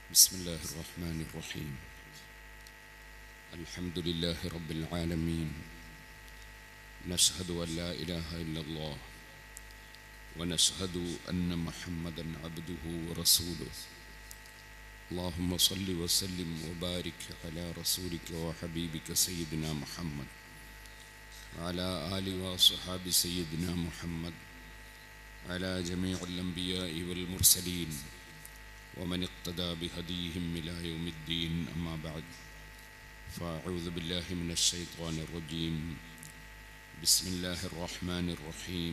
بسم الله الرحمن الرحيم الحمد لله رب العالمين نشهد أن لا إله إلا الله ونشهد أن محمدا عبده ورسوله اللهم صل وسلم وبارك على رسولك وحبيبك سيدنا محمد وعلى آل وصحاب سيدنا محمد على جميع الأنبياء والمرسلين ومن اقتدى بهديهم إلى يوم الدين أما بعد فأعوذ بالله من الشيطان الرجيم بسم الله الرحمن الرحيم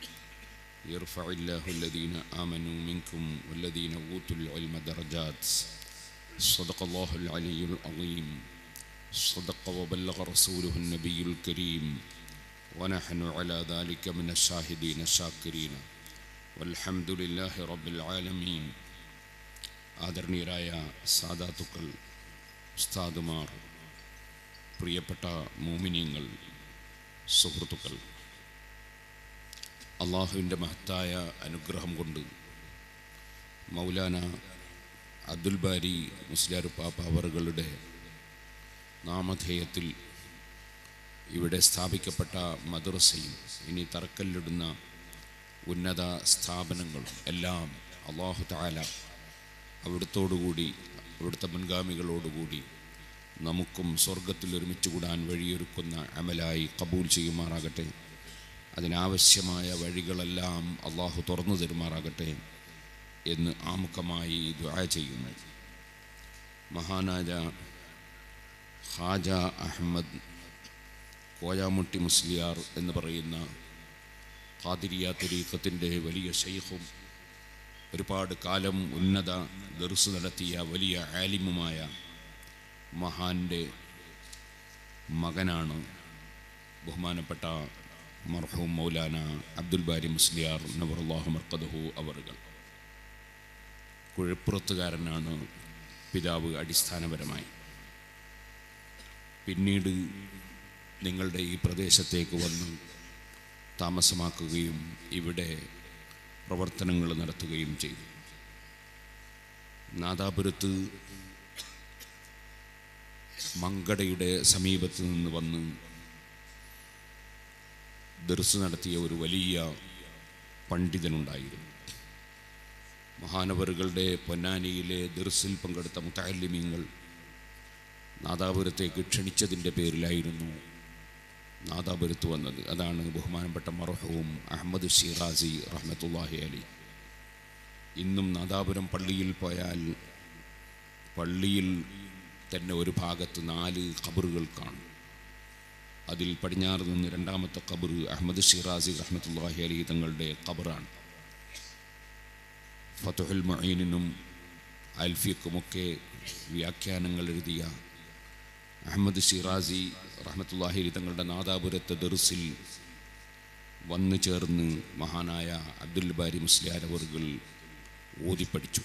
يرفع الله الذين آمنوا منكم والذين أوتوا العلم درجات صدق الله العلي العظيم صدق وبلغ رسوله النبي الكريم ونحن على ذلك من الشاهدين الشاكرين والحمد لله رب العالمين ആദരണീയരായ സാദാത്തുക്കൾ ഉസ്താദുമാർ പ്രിയപ്പെട്ട മോമിനിയങ്ങൾ സുഹൃത്തുക്കൾ അള്ളാഹുവിൻ്റെ മഹത്തായ അനുഗ്രഹം കൊണ്ട് മൗലാന അബ്ദുൽ ബാരി മുസ്ലിയാർ പാപ്പ അവറുകളുടെ നാമധേയത്തിൽ ഇവിടെ സ്ഥാപിക്കപ്പെട്ട മദ്രസയും ഇനി തറക്കല്ലിടുന്ന ഉന്നത സ്ഥാപനങ്ങളും എല്ലാം അള്ളാഹു താല അവിടുത്തോടുകൂടി അവിടുത്തെ മുൻഗാമികളോടുകൂടി നമുക്കും സ്വർഗത്തിൽ ഒരുമിച്ച് കൂടാൻ വഴിയൊരുക്കുന്ന അമലായി കബൂൽ ചെയ്യുമാറാകട്ടെ അതിനാവശ്യമായ വഴികളെല്ലാം അള്ളാഹു തുറന്നു തരുമാറാകട്ടെ എന്ന് ആമുഖമായി ദുആ ചെയ്യുന്നു മഹാനാജ ഹാജ അഹമ്മദ് കോയാമുട്ടി മുസ്ലിയാർ എന്ന് പറയുന്ന ഖാദിരിയ തുരീഖത്തിൻ്റെ വലിയ ഷെയ്ഖും ഒരുപാട് കാലം ഉന്നത ദർസ് നടത്തിയ വലിയ ആലിമുമായ മഹാൻ്റെ മകനാണ് ബഹുമാനപ്പെട്ട മർഹൂം മൗലാന അബ്ദുൽ ബാരി മുസ്ലിയാർ നവറുല്ലാഹു മർക്കദഹു അവറുകൾ കുഴപ്പുറത്തുകാരനാണ് പിതാവ് അടിസ്ഥാനപരമായി പിന്നീട് നിങ്ങളുടെ ഈ പ്രദേശത്തേക്ക് വന്ന് താമസമാക്കുകയും ഇവിടെ പ്രവർത്തനങ്ങൾ നടത്തുകയും ചെയ്തു നാദാപുരത്ത് മങ്കടയുടെ സമീപത്ത് നിന്ന് വന്ന് ദർസ് നടത്തിയ ഒരു വലിയ പണ്ഡിതനുണ്ടായിരുന്നു മഹാനവറുകളുടെ പൊന്നാനിയിലെ ദർസിൽ പങ്കെടുത്ത മുത്താലിമീങ്ങൾ നാദാപുരത്തേക്ക് ക്ഷണിച്ചതിൻ്റെ പേരിലായിരുന്നു നാദാപുരത്ത് വന്നത് അതാണ് ബഹുമാനപ്പെട്ട മറഹവും അഹമ്മദ് ഷിറാസി റഹ്മത്തുല്ലാഹി അലി ഇന്നും നാദാപുരം പള്ളിയിൽ പോയാൽ പള്ളിയിൽ തന്നെ ഒരു ഭാഗത്ത് നാല് ഖബറുകൾ കാണും അതിൽ പടിഞ്ഞാറ് നിന്ന് രണ്ടാമത്തെ ഖബർ അഹമ്മദ് ഷിറാസി റഹ്മത്തുല്ലാഹി അലി തങ്ങളുടെ ഖബറാണ് ഫതുഹുൽ മൊയ്നിനും അൽഫിയക്കുമൊക്കെ വ്യാഖ്യാനങ്ങൾ എഴുതിയ അഹമ്മദ് ഷിറാസി റഹ്മത്തുല്ലാഹി തങ്ങളുടെ നാദാപുരത്തെ ദർസിൽ വന്നു ചേർന്ന് മഹാനായ അബ്ദുൽ ബാരി മുസ്ലിയാർ അവറുകൾ ഓതിപ്പടിച്ചു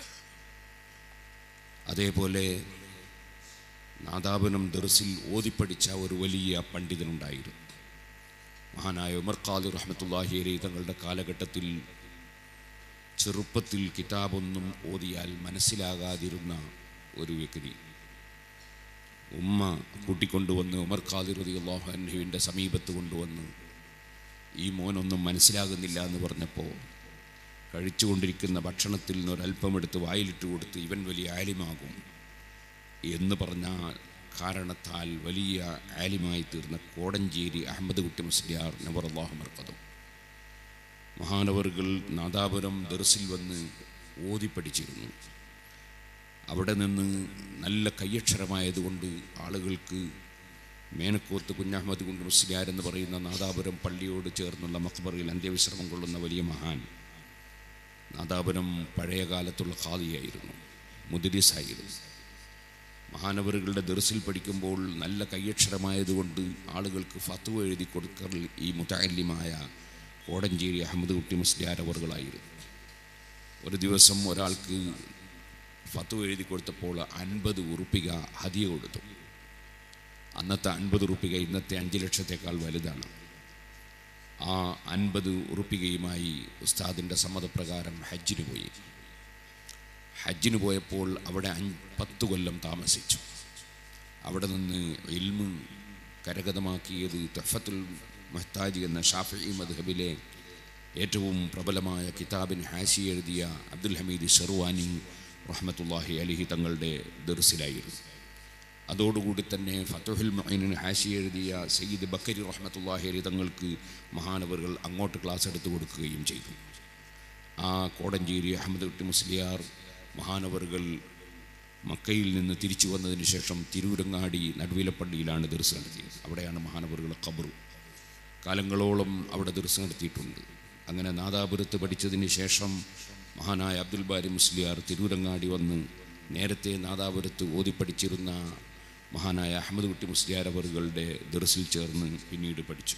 അതേപോലെ നാദാപുരം ദർസിൽ ഓതിപ്പടിച്ച ഒരു വലിയ പണ്ഡിതനുണ്ടായിരുന്നു മഹാനായ ഉമർ ഖാദി റഹ്മത്തുല്ലാഹി അലി തങ്ങളുടെ കാലഘട്ടത്തിൽ ചെറുപ്പത്തിൽ കിതാബൊന്നും ഓതിയാൽ മനസ്സിലാകാതിരുന്ന ഒരു വ്യക്തി ഉമ്മ കൂട്ടിക്കൊണ്ടുവന്ന് ഉമർ ഖാദിർ റതി അള്ളാഹു അൻഹുവിൻ്റെ സമീപത്ത് കൊണ്ടുവന്ന് ഈ മോനൊന്നും മനസ്സിലാകുന്നില്ല എന്ന് പറഞ്ഞപ്പോൾ കഴിച്ചുകൊണ്ടിരിക്കുന്ന ഭക്ഷണത്തിൽ നിന്ന് ഒരല്പം എടുത്ത് വായിലിട്ട് കൊടുത്ത് ഇവൻ വലിയ ആലിമാകും എന്ന് പറഞ്ഞ കാരണത്താൽ വലിയ ആലിമായി തീർന്ന കോടഞ്ചേരി അഹമ്മദ് കുട്ടി മുസ്ലിയാർ നവർ അള്ളാഹു മർക്കതും മഹാനവറുകൾ നാദാപുരം ദർസിൽ വന്ന് ഓതി പഠിച്ചിരുന്നു അവിടെ നിന്ന് നല്ല കയ്യക്ഷരമായതുകൊണ്ട് ആളുകൾക്ക് മേനക്കോത്ത് കുഞ്ഞഹമ്മദ് കുണ്ട് മുസ്ലിയാർ എന്ന് പറയുന്ന നാദാപുരം പള്ളിയോട് ചേർന്നുള്ള മക്ബറിൽ അന്ത്യവിശ്രമം കൊള്ളുന്ന വലിയ മഹാൻ നാദാപുരം പഴയ കാലത്തുള്ള ഖാദിയായിരുന്നു മുദിരിസായിരുന്നു മഹാനവറുകളുടെ ദർസിൽ പഠിക്കുമ്പോൾ നല്ല കയ്യക്ഷരമായതുകൊണ്ട് ആളുകൾക്ക് ഫത്വ എഴുതി കൊടുക്കൽ ഈ മുതാലിമായ കോടഞ്ചേരി അഹമ്മദ് കുട്ടി മുസ്ലിയാർ അവറുകളായിരുന്നു ഒരു ദിവസം ഒരാൾക്ക് ഫത്വ എഴുതി കൊടുത്തപ്പോൾ അൻപത് ഉറുപ്പിക ഹതിയ കൊടുത്തു അന്നത്തെ അൻപത് ഉറുപ്പിക ഇന്നത്തെ അഞ്ച് ലക്ഷത്തേക്കാൾ വലുതാണ് ആ അൻപത് ഉറുപ്പികയുമായി ഉസ്താദിൻ്റെ സമ്മതപ്രകാരം ഹജ്ജിന് പോയി ഹജ്ജിന് പോയപ്പോൾ അവിടെ അഞ്ച് പത്ത് കൊല്ലം താമസിച്ചു അവിടെ നിന്ന് ഇൽമ് കരഗതമാക്കിയത് തഫത്തുൽ മഹ്താജ് എന്ന ഷാഫി മദ്ഹബിലെ ഏറ്റവും പ്രബലമായ കിതാബിൻ ഹാഷി എഴുതിയ അബ്ദുൽ ഹമീദ് ഷെർവാനി റഹ്മത്തുല്ലാഹി അലിഹി തങ്ങളുടെ ദർസിലായിരുന്നു അതോടുകൂടി തന്നെ ഫത്തുഹുൽ മൊയ്നിന് ഹാഷി എഴുതിയ സയ്യിദ് ബക്കരി റഹ്മത്തുല്ലാഹി അലി തങ്ങൾക്ക് മഹാനവറുകൾ അങ്ങോട്ട് ക്ലാസ് എടുത്തു കൊടുക്കുകയും ചെയ്തു ആ കോടഞ്ചേരി അഹമ്മദ് കുട്ടി മുസ്ലിയാർ മഹാനവറുകൾ മക്കയിൽ നിന്ന് തിരിച്ചു വന്നതിന് ശേഷം തിരൂരങ്ങാടി നടുവിലപ്പള്ളിയിലാണ് ദർസ് നടത്തിയത് അവിടെയാണ് മഹാനവറുകൾ ഖബർ കാലങ്ങളോളം അവിടെ ദർസ് നടത്തിയിട്ടുണ്ട് അങ്ങനെ നാദാപുരത്ത് പഠിച്ചതിന് ശേഷം മഹാനായ അബ്ദുൽ ബാരി മുസ്ലിയാർ തിരൂരങ്ങാടി വന്ന് നേരത്തെ നാദാപുരത്ത് ഓതിപ്പടിച്ചിരുന്ന മഹാനായ അഹമ്മദ് കുട്ടി മുസ്ലിയാർ അവറുകളുടെ ദർസിൽ ചേർന്ന് പിന്നീട് പഠിച്ചു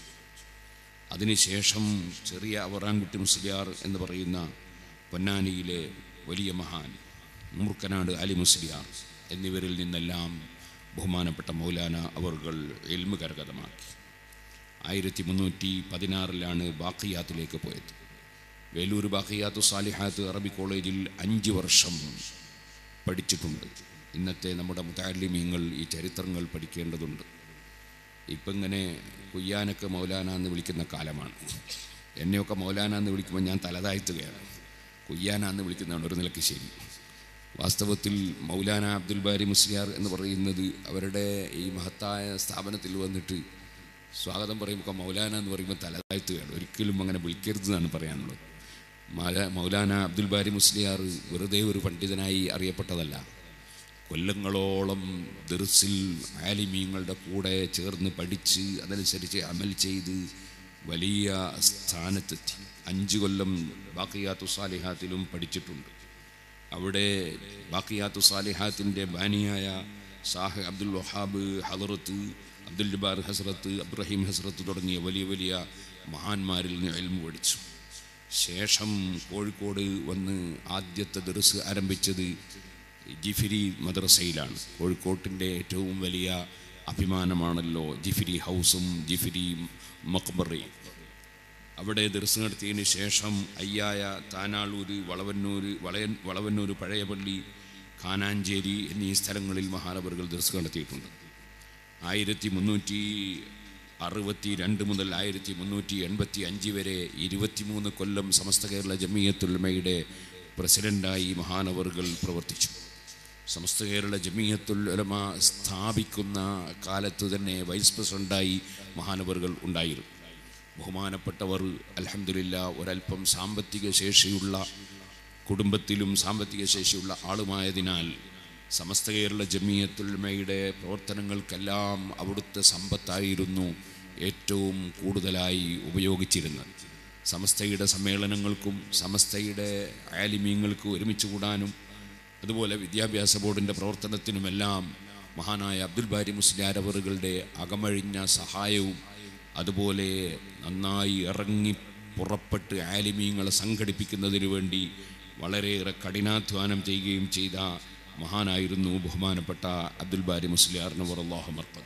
അതിനുശേഷം ചെറിയ അവറാൻകുട്ടി മുസ്ലിയാർ എന്ന് പറയുന്ന പൊന്നാനിയിലെ വലിയ മഹാൻ മൂർക്കനാട് അലി മുസ്ലിയാർ എന്നിവരിൽ നിന്നെല്ലാം ബഹുമാനപ്പെട്ട മൗലാന അവർകൾ എൽമ് കരഗതമാക്കി ആയിരത്തി മുന്നൂറ്റി പതിനാറിലാണ് ബാക്കിയാത്തിലേക്ക് പോയത് വേലൂർ ബാക്കിയാത്തു സാലിഹാത്ത് അറബി കോളേജിൽ അഞ്ച് വർഷം പഠിച്ചിട്ടുണ്ട് ഇന്നത്തെ നമ്മുടെ മുതാലിമീങ്ങൾ ഈ ചരിത്രങ്ങൾ പഠിക്കേണ്ടതുണ്ട് ഇപ്പം ഇങ്ങനെ കുയ്യാനൊക്കെ മൗലാന എന്ന് വിളിക്കുന്ന കാലമാണ് എന്നെയൊക്കെ മൗലാന എന്ന് വിളിക്കുമ്പോൾ ഞാൻ തലതാഴ്ത്തുകയാണ് കുയ്യാന എന്ന് വിളിക്കുന്നതാണ് ഒരു നിലയ്ക്ക് ശരി വാസ്തവത്തിൽ മൗലാന അബ്ദുൽ ബാരി മുസ്ലിയാർ എന്ന് പറയുന്നത് അവരുടെ ഈ മഹത്തായ സ്ഥാപനത്തിൽ വന്നിട്ട് സ്വാഗതം പറയുമ്പോൾ മൗലാന എന്ന് പറയുമ്പോൾ തലതാഴ്ത്തുകയാണ് ഒരിക്കലും അങ്ങനെ വിളിക്കരുത് എന്നാണ് പറയാനുള്ളത് മാല- മൗലാന അബ്ദുൽ ബാരി മുസ്ലിയാർ വെറുതെ ഒരു പണ്ഡിതനായി അറിയപ്പെട്ടതല്ല കൊല്ലങ്ങളോളം ദർസിൽ ആലിമീങ്ങളുടെ കൂടെ ചേർന്ന് പഠിച്ച് അതനുസരിച്ച് അമൽ ചെയ്ത് വലിയ സ്ഥാനത്തെത്തി അഞ്ച് കൊല്ലം ബാക്കിയാത്തു സാലിഹാത്തിലും പഠിച്ചിട്ടുണ്ട് അവിടെ ബാക്കിയാത്തു സാലിഹാത്തിൻ്റെ ബാനിയായ സാഹ് അബ്ദുൽ വഹാബ് ഹദറത്ത് അബ്ദുൽ ജബാർ ഹസ്രത്ത് അബ്ദുറഹീം ഹസ്രത്ത് തുടങ്ങിയ വലിയ വലിയ മഹാന്മാരിൽ നിന്ന് എൽമു പഠിച്ചു ശേഷം കോഴിക്കോട് വന്ന് ആദ്യത്തെ ദർസ് ആരംഭിച്ചത് ജിഫിരി മദ്രസയിലാണ് കോഴിക്കോട്ടിൻ്റെ ഏറ്റവും വലിയ അഭിമാനമാണല്ലോ ജിഫിരി ഹൗസും ജിഫിരി മക്ബറയും അവിടെ ദർസ് നടത്തിയതിന് ശേഷം അയ്യായ താനാളൂര് വളവന്നൂർ വളയൻ വളവന്നൂർ പഴയപള്ളി കാനാഞ്ചേരി എന്നീ സ്ഥലങ്ങളിൽ മഹാനവറുകൾ ദർസ് നടത്തിയിട്ടുണ്ട് ആയിരത്തി മുന്നൂറ്റി അറുപത്തി രണ്ട് മുതൽ ആയിരത്തി മുന്നൂറ്റി എൺപത്തി അഞ്ച് വരെ ഇരുപത്തിമൂന്ന് കൊല്ലം സമസ്ത കേരള ജമീയത്തുൽമയുടെ പ്രസിഡൻ്റായി മഹാനവറുകൾ പ്രവർത്തിച്ചു സമസ്ത കേരള ജമീയത്തുൽ ഉലമ സ്ഥാപിക്കുന്ന കാലത്ത് തന്നെ വൈസ് പ്രസിഡൻ്റായി മഹാനവറുകൾ ഉണ്ടായിരുന്നു ബഹുമാനപ്പെട്ടവർ അലഹമില്ല ഒരല്പം സാമ്പത്തിക ശേഷിയുള്ള കുടുംബത്തിലും സാമ്പത്തിക ശേഷിയുള്ള ആളുമായതിനാൽ സമസ്ത കേരള ജമീയത്തുൽമയുടെ പ്രവർത്തനങ്ങൾക്കെല്ലാം അവിടുത്തെ സമ്പത്തായിരുന്നു ഏറ്റവും കൂടുതലായി ഉപയോഗിച്ചിരുന്നത് സമസ്തയുടെ സമ്മേളനങ്ങൾക്കും സമസ്തയുടെ ആലിമീങ്ങൾക്കും ഒരുമിച്ച് കൂടാനും അതുപോലെ വിദ്യാഭ്യാസ ബോർഡിൻ്റെ പ്രവർത്തനത്തിനുമെല്ലാം മഹാനായ അബ്ദുൽ ബാരി മുസ്ലിയാരവറുകളുടെ അകമഴിഞ്ഞ സഹായവും അതുപോലെ നന്നായി ഇറങ്ങി പുറപ്പെട്ട് ആലിമീങ്ങളെ സംഘടിപ്പിക്കുന്നതിന് വേണ്ടി വളരെയേറെ കഠിനാധ്വാനം ചെയ്യുകയും ചെയ്ത മഹാനായിരുന്നു ബഹുമാനപ്പെട്ട അബ്ദുൽ ബാരി മുസ്ലിയാറിനവർ അള്ളാഹു മർക്കത്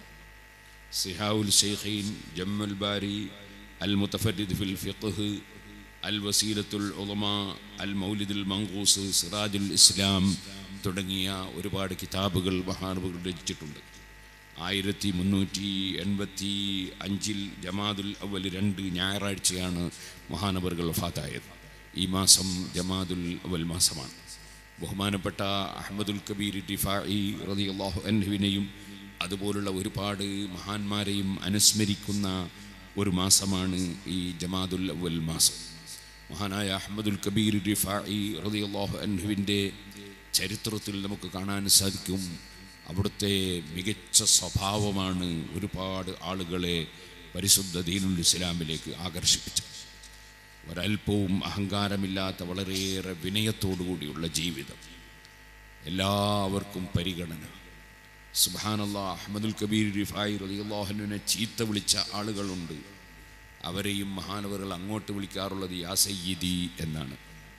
സിഹാവുൽ ഷെയ്ഖീൻ ജമ്മുൽ ബാരി അൽ മുത്തഫരിദ് ഫിൽ ഫിഖ് അൽ വസീലത്തുൽ ഉളമ അൽ മൗലിദുൽ മങ്കൂസ് സിറാജുൽ ഇസ്ലാം തുടങ്ങിയ ഒരുപാട് കിതാബുകൾ മഹാനവകൾ രചിച്ചിട്ടുണ്ട് ആയിരത്തി മുന്നൂറ്റി എൺപത്തി അഞ്ചിൽ ജമാദുൽ അവൽ രണ്ട് ഞായറാഴ്ചയാണ് മഹാനവറുകൾ വഫാത്തായത് ഈ മാസം ജമാദുൽ അവൽ മാസമാണ് ബഹുമാനപ്പെട്ട അഹമ്മദുൽ കബീർ ഡിഫായി റളിയല്ലാഹു അൻഹുവിനെയും അതുപോലുള്ള ഒരുപാട് മഹാന്മാരെയും അനുസ്മരിക്കുന്ന ഒരു മാസമാണ് ഈ ജമാദുൽ അവൽ മാസം മഹാനായ അഹമ്മദുൽ കബീർ ഡിഫായി റളിയല്ലാഹു അൻഹുവിൻ്റെ ചരിത്രത്തിൽ നമുക്ക് കാണാൻ സാധിക്കും അവിടുത്തെ മികച്ച സ്വഭാവമാണ് ഒരുപാട് ആളുകളെ പരിശുദ്ധ ദീനുൽ ഇസ്ലാമിലേക്ക് ആകർഷിപ്പിച്ചത് ഒരല്പവും അഹങ്കാരമില്ലാത്ത വളരെയേറെ വിനയത്തോടുകൂടിയുള്ള ജീവിതം എല്ലാവർക്കും പരിഗണന സുബാനല്ല അഹമ്മദുൽ കബീർ റിഫായി റലിയുള്ളാഹനുവിനെ ചീത്ത വിളിച്ച ആളുകളുണ്ട് അവരെയും മഹാനവറുകൾ അങ്ങോട്ട് വിളിക്കാറുള്ളത് യാ സയ്യിദി എന്നാണ്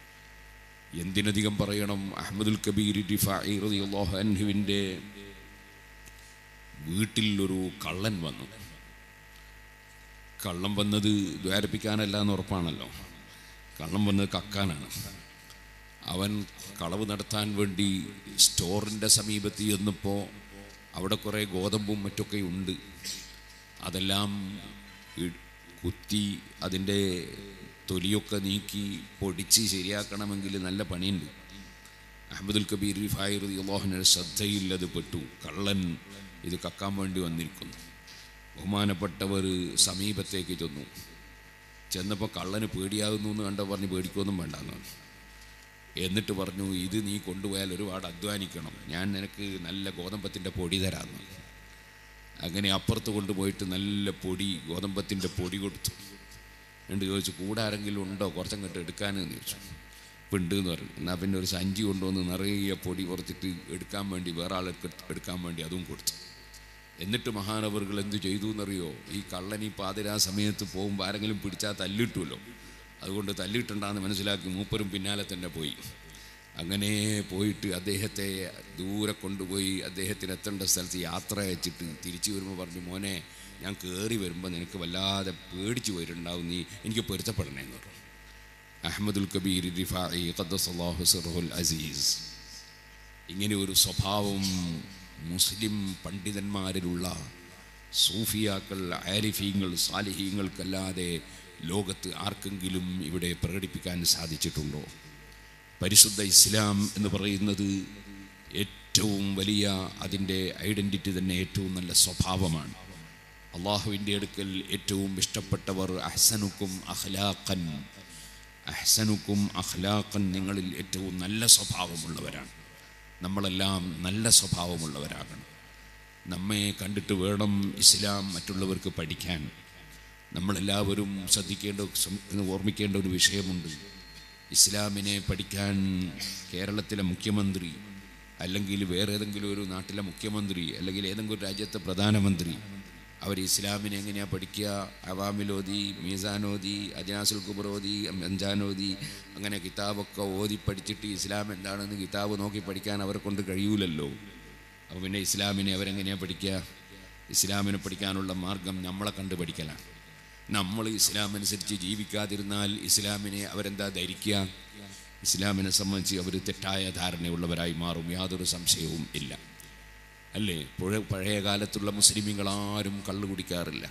എന്തിനധികം പറയണം അഹമ്മദുൽ കബീർ റിഫായി റലിയുള്ളാഹു അൻഹുവിൻ്റെ വീട്ടിൽ ഒരു കള്ളൻ വന്നു കള്ളം വന്നത് ദ്വാരപ്പിക്കാനല്ല എന്ന് ഉറപ്പാണല്ലോ കള്ളം വന്നത് കക്കാനാണ് അവൻ കളവ് നടത്താൻ വേണ്ടി സ്റ്റോറിൻ്റെ സമീപത്ത് ചെന്നപ്പോൾ അവിടെ കുറേ ഗോതമ്പും മറ്റൊക്കെ ഉണ്ട് അതെല്ലാം ഇ- കുത്തി അതിൻ്റെ തൊലിയൊക്കെ നീക്കി പൊടിച്ച് ശരിയാക്കണമെങ്കിൽ നല്ല പണിയുണ്ട് അഹമ്മദുൽ കബീർ റിഫായി അള്ളാഹുവിൻ്റെ ശ്രദ്ധയിൽ അത് പെട്ടു കള്ളൻ ഇത് കക്കാൻ വേണ്ടി വന്നിരിക്കുന്നു ബഹുമാനപ്പെട്ടവർ സമീപത്തേക്ക് ചെന്നു ചെന്നപ്പോൾ കള്ളന് പേടിയാകുന്നു എന്ന് കണ്ട പറഞ്ഞ് പേടിക്കൊന്നും വേണ്ടെന്ന് എന്നിട്ട് പറഞ്ഞു ഇത് നീ കൊണ്ടുപോയാൽ ഒരുപാട് അധ്വാനിക്കണം ഞാൻ നിനക്ക് നല്ല ഗോതമ്പത്തിൻ്റെ പൊടി തരാമെന്ന് അങ്ങനെ അപ്പുറത്ത് കൊണ്ടുപോയിട്ട് നല്ല പൊടി ഗോതമ്പത്തിൻ്റെ പൊടി കൊടുത്തു എന്നിട്ട് ചോദിച്ചു കൂടെ ആരെങ്കിലും ഉണ്ടോ കുറച്ചങ്ങോട്ട് എടുക്കാനെന്ന് ചോദിച്ചു ഇപ്പം ഉണ്ട് എന്ന് പറഞ്ഞു എന്നാൽ പിന്നെ ഒരു സഞ്ചി കൊണ്ടുവന്ന് നിറയെ പൊടി കുറച്ചിട്ട് എടുക്കാൻ വേണ്ടി വേറെ ആൾക്ക് എടുക്കാൻ വേണ്ടി അതും കൊടുത്തു എന്നിട്ട് മഹാനവറുകൾ എന്ത് ചെയ്തു എന്നറിയോ ഈ കള്ളൻ ഈ പാതിരാ സമയത്ത് പോകുമ്പോൾ ആരെങ്കിലും പിടിച്ചാൽ തല്ലിട്ടുമല്ലോ അതുകൊണ്ട് തല്ലിട്ടുണ്ടാന്ന് മനസ്സിലാക്കി മൂപ്പരും പിന്നാലെ തന്നെ പോയി അങ്ങനെ പോയിട്ട് അദ്ദേഹത്തെ ദൂരെ കൊണ്ടുപോയി അദ്ദേഹത്തിന് എത്തേണ്ട സ്ഥലത്ത് യാത്ര അയച്ചിട്ട് തിരിച്ചു വരുമ്പോൾ പറഞ്ഞു മോനെ ഞാൻ കയറി വരുമ്പോൾ നിനക്ക് വല്ലാതെ പേടിച്ചു പോയിട്ടുണ്ടാവും നീ എനിക്ക് പൊരുത്തപ്പെടണേന്ന് പറഞ്ഞു അഹമ്മദുൽ കബീർ റിഫായി ഖദ്ദസല്ലാഹു സിർഹുൽ അസീസ് ഇങ്ങനെ ഒരു സ്വഭാവം മുസ്ലിം പണ്ഡിതന്മാരിലുള്ള സൂഫിയാക്കൾ ആരിഫീങ്ങൾ സാലിഹീങ്ങൾക്കല്ലാതെ ലോകത്ത് ആർക്കെങ്കിലും ഇവിടെ പ്രകടിപ്പിക്കാൻ സാധിച്ചിട്ടുണ്ടോ പരിശുദ്ധ ഇസ്ലാം എന്ന് പറയുന്നത് ഏറ്റവും വലിയ അതിൻ്റെ ഐഡൻറ്റിറ്റി തന്നെ ഏറ്റവും നല്ല സ്വഭാവമാണ് അള്ളാഹുവിൻ്റെ അടുക്കൽ ഏറ്റവും ഇഷ്ടപ്പെട്ടവർ അഹ്സനുക്കും അഖ്ലാഖൻ അഹ്സനുക്കും അഖ്ലാഖൻ നിങ്ങളിൽ ഏറ്റവും നല്ല സ്വഭാവമുള്ളവരാണ് നമ്മളെല്ലാം നല്ല സ്വഭാവമുള്ളവരാകണം നമ്മെ കണ്ടിട്ട് വേണം ഇസ്ലാം മറ്റുള്ളവർക്ക് പഠിക്കാൻ നമ്മളെല്ലാവരും ശ്രദ്ധിക്കേണ്ട സം- ഓർമ്മിക്കേണ്ട ഒരു വിഷയമുണ്ട് ഇസ്ലാമിനെ പഠിക്കാൻ കേരളത്തിലെ മുഖ്യമന്ത്രി അല്ലെങ്കിൽ വേറെ ഏതെങ്കിലും ഒരു നാട്ടിലെ മുഖ്യമന്ത്രി അല്ലെങ്കിൽ ഏതെങ്കിലും ഒരു രാജ്യത്തെ പ്രധാനമന്ത്രി അവർ ഇസ്ലാമിനെ എങ്ങനെയാണ് പഠിക്കുക അവാമിലോതി മീസാനോതി അജാസുൽ കുബറോതി അഞ്ചാനോതി അങ്ങനെ കിതാബൊക്കെ ഓതി പഠിച്ചിട്ട് ഇസ്ലാം എന്താണെന്ന് കിതാബ് നോക്കി പഠിക്കാൻ അവരെ കൊണ്ട് കഴിയൂലല്ലോ അപ്പോൾ പിന്നെ ഇസ്ലാമിനെ അവരെങ്ങനെയാണ് പഠിക്കുക ഇസ്ലാമിനെ പഠിക്കാനുള്ള മാർഗം നമ്മളെ കണ്ട് പഠിക്കലാണ് നമ്മൾ ഇസ്ലാം അനുസരിച്ച് ജീവിക്കാതിരുന്നാൽ ഇസ്ലാമിനെ അവരെന്താ ധരിക്കുക ഇസ്ലാമിനെ സംബന്ധിച്ച് അവർ തെറ്റായ ധാരണയുള്ളവരായി മാറും യാതൊരു സംശയവും ഇല്ല അല്ലേ പുഴ പഴയ കാലത്തുള്ള മുസ്ലിമീങ്ങൾ ആരും കള്ളു കുടിക്കാറില്ല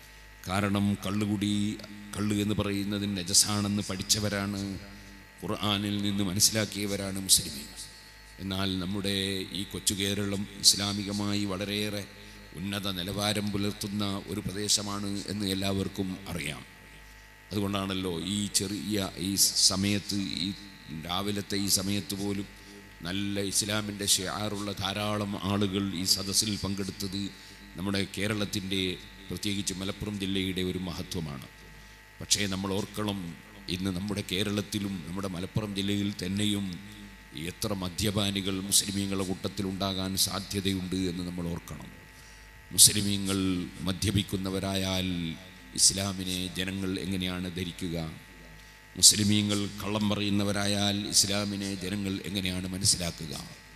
കാരണം കള്ളുകുടി കള്ള് എന്ന് പറയുന്നതിന് നജസാണെന്ന് പഠിച്ചവരാണ് ഖുർആാനിൽ നിന്ന് മനസ്സിലാക്കിയവരാണ് മുസ്ലിമീങ്ങൾ എന്നാൽ നമ്മുടെ ഈ കൊച്ചു കേരളം ഇസ്ലാമികമായി വളരെയേറെ ഉന്നത നിലവാരം പുലർത്തുന്ന ഒരു പ്രദേശമാണ് എന്ന് എല്ലാവർക്കും അറിയാം അതുകൊണ്ടാണല്ലോ ഈ ചെറിയ ഈ സമയത്ത് ഈ രാവിലത്തെ ഈ സമയത്ത് പോലും നല്ല ഇസ്ലാമിൻ്റെ ഷിയാറുള്ള ധാരാളം ആളുകൾ ഈ സദസ്സിൽ പങ്കെടുത്തത് നമ്മുടെ കേരളത്തിൻ്റെ പ്രത്യേകിച്ച് മലപ്പുറം ജില്ലയുടെ ഒരു മഹത്വമാണ് പക്ഷേ നമ്മൾ ഓർക്കണം ഇന്ന് നമ്മുടെ കേരളത്തിലും നമ്മുടെ മലപ്പുറം ജില്ലയിൽ തന്നെയും എത്ര മദ്യപാനികൾ മുസ്ലിമീങ്ങളുടെ കൂട്ടത്തിലുണ്ടാകാൻ സാധ്യതയുണ്ട് എന്ന് നമ്മൾ ഓർക്കണം മുസ്ലിമീങ്ങൾ മദ്യപിക്കുന്നവരായാൽ ഇസ്ലാമിനെ ജനങ്ങൾ എങ്ങനെയാണ് ധരിക്കുക മുസ്ലിമീങ്ങൾ കള്ളം പറയുന്നവരായാൽ ഇസ്ലാമിനെ ജനങ്ങൾ എങ്ങനെയാണ് മനസ്സിലാക്കുക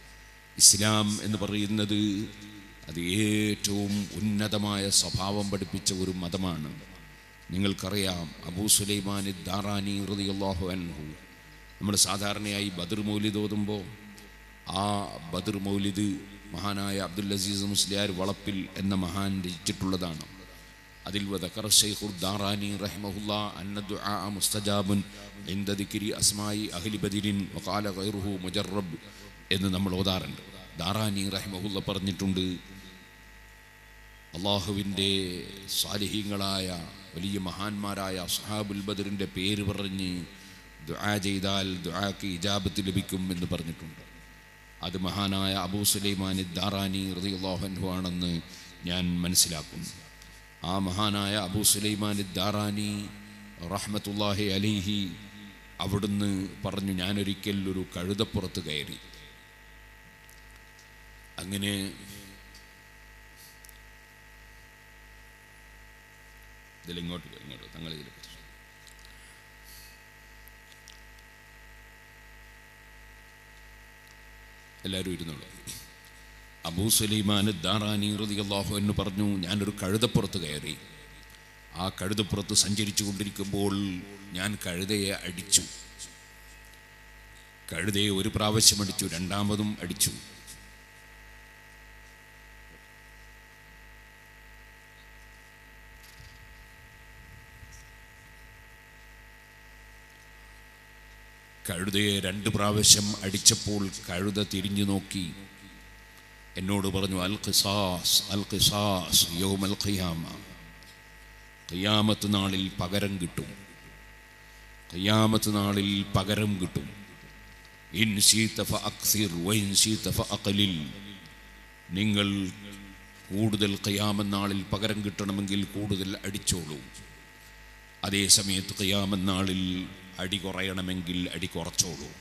ഇസ്ലാം എന്ന് പറയുന്നത് അത് ഏറ്റവും ഉന്നതമായ സ്വഭാവം പഠിപ്പിച്ച ഒരു മതമാണ് നിങ്ങൾക്കറിയാം അബൂ സുലൈമാൻ ദാറാനി റളിയല്ലാഹു അൻഹു നമ്മൾ സാധാരണയായി ബദർ മൗലിദ് ഓതുമ്പോൾ ആ ബദർ മൗലിദ് മഹാനായ അബ്ദുൽ അസീസ് മുസ്ലിയാർ വളപ്പിൽ എന്ന മഹാൻ രചിച്ചിട്ടുള്ളതാണ് അതിൽ വദക്കർ ഷെയ്ഖുർ ദാറാനി റഹിമഹുല്ല അന്ന ദുആ മുസ്തജാബുൻ ഇന്ദ ദിക്രി അസ്മായി അഹ്ലി ബദിരിൻ വഖാല ഗൈറുഹു മുജറബ് എന്ന് നമ്മൾ ഓതാറുണ്ട് ദാറാനി റഹിമഹുല്ല പറഞ്ഞിട്ടുണ്ട് അള്ളാഹുവിൻ്റെ സാലിഹീങ്ങളായ വലിയ മഹാന്മാരായ അസ്ഹാബുൽ ബദറിൻ്റെ പേര് പറഞ്ഞ് ദുആ ചെയ്താൽ ദുആക്ക് ഇജാബത്ത് ലഭിക്കും എന്ന് പറഞ്ഞിട്ടുണ്ട് അത് മഹാനായ അബൂ സുലൈമാൻ ദാറാനി റളിയല്ലാഹു ആണെന്ന് ഞാൻ മനസ്സിലാക്കുന്നു ആ മഹാനായ അബൂ സുലൈമാൻ ദാറാനി റഹ്മത്തുല്ലാഹി അലിഹി അവിടുന്ന് പറഞ്ഞു ഞാനൊരിക്കൽ ഒരു കഴുതപ്പുറത്ത് കയറി അങ്ങനെ ഇതിലിങ്ങോട്ട് പോ, ഇങ്ങോട്ട് തങ്ങൾ ഇതിൽ എല്ലാവരും ഇരുന്നോളൂ അബൂ സുലൈമാൻ ദാറാനി റളിയല്ലാഹു എന്ന് പറഞ്ഞു ഞാനൊരു കഴുതപ്പുറത്ത് കയറി ആ കഴുതപ്പുറത്ത് സഞ്ചരിച്ചു കൊണ്ടിരിക്കുമ്പോൾ ഞാൻ കഴുതയെ അടിച്ചു കഴുതയെ ഒരു പ്രാവശ്യം അടിച്ചു രണ്ടാമതും അടിച്ചു കഴുതയെ രണ്ട് പ്രാവശ്യം അടിച്ചപ്പോൾ കഴുത തിരിഞ്ഞു നോക്കി എന്നോട് പറഞ്ഞു അൽ ഖിസാസ് അൽ ഖിസാസ് യൗമൽ ഖിയാമ ഖിയാമത്ത് നാളിൽ പകരം കിട്ടും ഖിയാമത്ത് നാളിൽ പകരം കിട്ടും ഇൻ ശീത ഫഅക്സിർ വഇൻ ശീത ഫഅഖലിൽ നിങ്ങൾ കൂടുതൽ ഖിയാമത്ത് നാളിൽ പകരം കിട്ടണമെങ്കിൽ കൂടുതൽ അടിച്ചോളൂ അതേ സമയത്ത് ഖിയാമത്ത് നാളിൽ അടി കുറയണമെങ്കിൽ അടി കുറച്ചോളൂ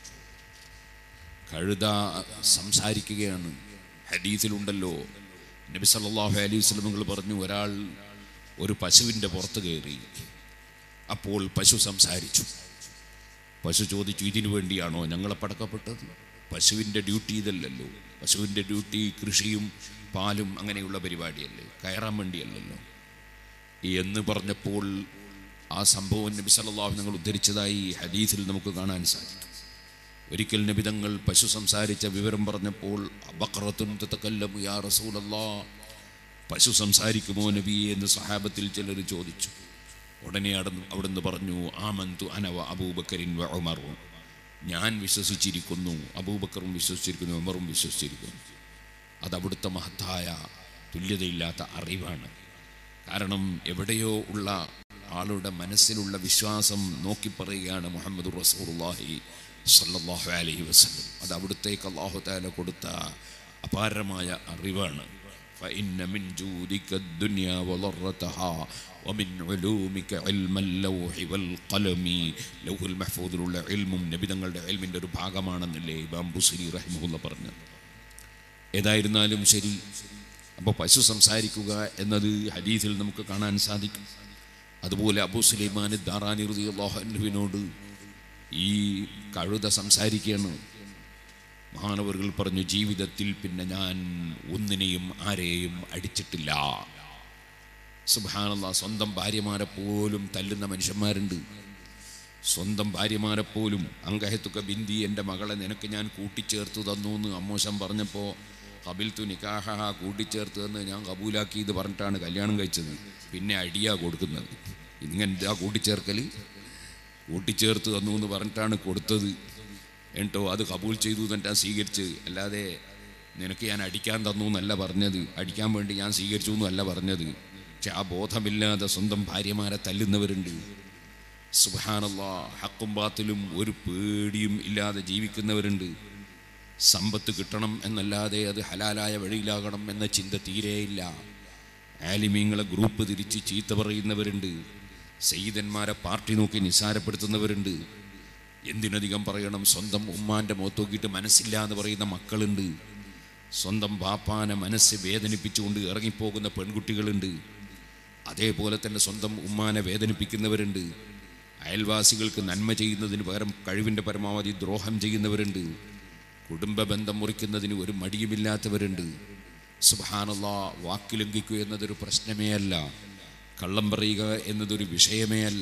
കഴുത സംസാരിക്കുകയാണ് ഹദീസിലുണ്ടല്ലോ നബി സല്ലല്ലാഹു അലൈഹി വസല്ലമകൾ പറഞ്ഞു ഒരാൾ ഒരു പശുവിൻ്റെ പുറത്ത് കയറി അപ്പോൾ പശു സംസാരിച്ചു പശു ചോദിച്ചു ഇതിനു വേണ്ടിയാണോ ഞങ്ങളെ പടക്കപ്പെട്ടത് പശുവിൻ്റെ ഡ്യൂട്ടി ഇതല്ലല്ലോ പശുവിൻ്റെ ഡ്യൂട്ടി കൃഷിയും പാലും അങ്ങനെയുള്ള പരിപാടിയല്ലേ കയറാൻ വേണ്ടിയല്ലല്ലോ എന്ന് പറഞ്ഞപ്പോൾ ആ സംഭവം നബി സല്ലല്ലാഹു നിങ്ങൾ ഉദ്ധരിച്ചതായി ഹദീസിൽ നമുക്ക് കാണാൻ സാധിക്കും ഒരിക്കൽ നബിതങ്ങൾ പശു സംസാരിച്ച വിവരം പറഞ്ഞപ്പോൾ ബക്രത്തുൻ തതകല്ലമു യാ റസൂലല്ലാ പശു സംസാരിക്കുമോ നബിയെ എന്ന് സഹാബത്തിൽ ചിലർ ചോദിച്ചു ഉടനെ അവിടുന്ന് അവിടുന്ന് പറഞ്ഞു ആമന്തു അനവ അബൂബക്കരിൻ വ ഉമറും ഞാൻ വിശ്വസിച്ചിരിക്കുന്നു അബൂബക്കറും വിശ്വസിച്ചിരിക്കുന്നു ഉമറും വിശ്വസിച്ചിരിക്കുന്നു അത് അവിടുത്തെ മഹത്തായ തുല്യതയില്ലാത്ത അറിവാണ് കാരണം എവിടെയോ ഉള്ള ആളുടെ മനസ്സിലുള്ള വിശ്വാസം നോക്കി പറയുകയാണ് മുഹമ്മദ് റസൂറുല്ലാഹി സല്ലല്ലാഹു അലൈഹി വസല്ലം അത് അവിടുത്തേക്ക് അള്ളാഹു താല കൊടുത്ത അപാരമായ അറിവാണ് فإن من جودك الدنيا وضرتها ومن علومك علم اللوح والقلم ലൗഹ് മഹ്ഫൂദിലുള്ള ഇൽമും നബിതങ്ങളുടെ ഇൽമിൻ്റെ ഒരു ഭാഗമാണെന്നല്ലേ ഇമാം ബുസരി റഹിമുല്ല പറഞ്ഞത് ഏതായിരുന്നാലും ശരി അപ്പോൾ പശു സംസാരിക്കുക എന്നത് ഹദീസിൽ നമുക്ക് കാണാൻ സാധിക്കും അതുപോലെ അബൂ സുലൈമാൻ ദാറാനി റുദിയുള്ളാഹുവിനോട് ഈ കഴുത സംസാരിക്കുകയാണ് മഹാനവറുകൾ പറഞ്ഞു ജീവിതത്തിൽ പിന്നെ ഞാൻ ഒന്നിനെയും ആരെയും അടിച്ചിട്ടില്ല സുബാനല്ല സ്വന്തം ഭാര്യമാരെ പോലും തല്ലുന്ന മനുഷ്യന്മാരുണ്ട് സ്വന്തം ഭാര്യമാരെ പോലും അങ്കഹത്തുക്ക ബിന്ദി എൻ്റെ മകളെ നിനക്ക് ഞാൻ കൂട്ടിച്ചേർത്ത് തന്നു എന്ന് അമ്മോശം പറഞ്ഞപ്പോൾ കബിൽ തു നിക്കാഹ കൂട്ടിച്ചേർത്ത് തന്ന് ഞാൻ കബൂലാക്കി ഇത് പറഞ്ഞിട്ടാണ് കല്യാണം കഴിച്ചത് പിന്നെ അടിയാ കൊടുക്കുന്നത് ഇങ്ങനെന്താ കൂട്ടിച്ചേർക്കൽ കൂട്ടിച്ചേർത്ത് തന്നു എന്ന് പറഞ്ഞിട്ടാണ് കൊടുത്തത് എന്നിട്ടോ അത് കബൂൽ ചെയ്തു എന്നിട്ടാ സ്വീകരിച്ച് അല്ലാതെ നിനക്ക് ഞാൻ അടിക്കാൻ തന്നു എന്നല്ല പറഞ്ഞത് അടിക്കാൻ വേണ്ടി ഞാൻ സ്വീകരിച്ചു എന്നല്ല പറഞ്ഞത് പക്ഷെ ആ ബോധമില്ലാതെ സ്വന്തം ഭാര്യമാരെ തല്ലുന്നവരുണ്ട് സുബാനല്ല ഹക്കും ബാത്തിലും ഒരു പേടിയും ഇല്ലാതെ ജീവിക്കുന്നവരുണ്ട് സമ്പത്ത് കിട്ടണം എന്നല്ലാതെ അത് ഹലാലായ വഴിയിലാകണം എന്ന ചിന്ത തീരെയില്ല ആലിമീങ്ങളെ ഗ്രൂപ്പ് തിരിച്ച് ചീത്ത പറയുന്നവരുണ്ട് സെയ്തന്മാരെ പാർട്ടി നോക്കി നിസ്സാരപ്പെടുത്തുന്നവരുണ്ട് എന്തിനധികം പറയണം സ്വന്തം ഉമ്മാൻ്റെ മുഖത്തോക്കിയിട്ട് മനസ്സില്ല എന്ന് പറയുന്ന മക്കളുണ്ട് സ്വന്തം ബാപ്പാനെ മനസ്സ് വേദനിപ്പിച്ചുകൊണ്ട് ഇറങ്ങിപ്പോകുന്ന പെൺകുട്ടികളുണ്ട് അതേപോലെ തന്നെ സ്വന്തം ഉമ്മാനെ വേദനിപ്പിക്കുന്നവരുണ്ട് അയൽവാസികൾക്ക് നന്മ ചെയ്യുന്നതിന് പകരം കഴിവിൻ്റെ പരമാവധി ദ്രോഹം ചെയ്യുന്നവരുണ്ട് കുടുംബ ബന്ധം മുറിക്കുന്നതിന് ഒരു മടിയുമില്ലാത്തവരുണ്ട് സുബാനുള്ള വാക്ക് ലംഘിക്കുക എന്നതൊരു പ്രശ്നമേ അല്ല കള്ളം പറയുക എന്നതൊരു വിഷയമേ അല്ല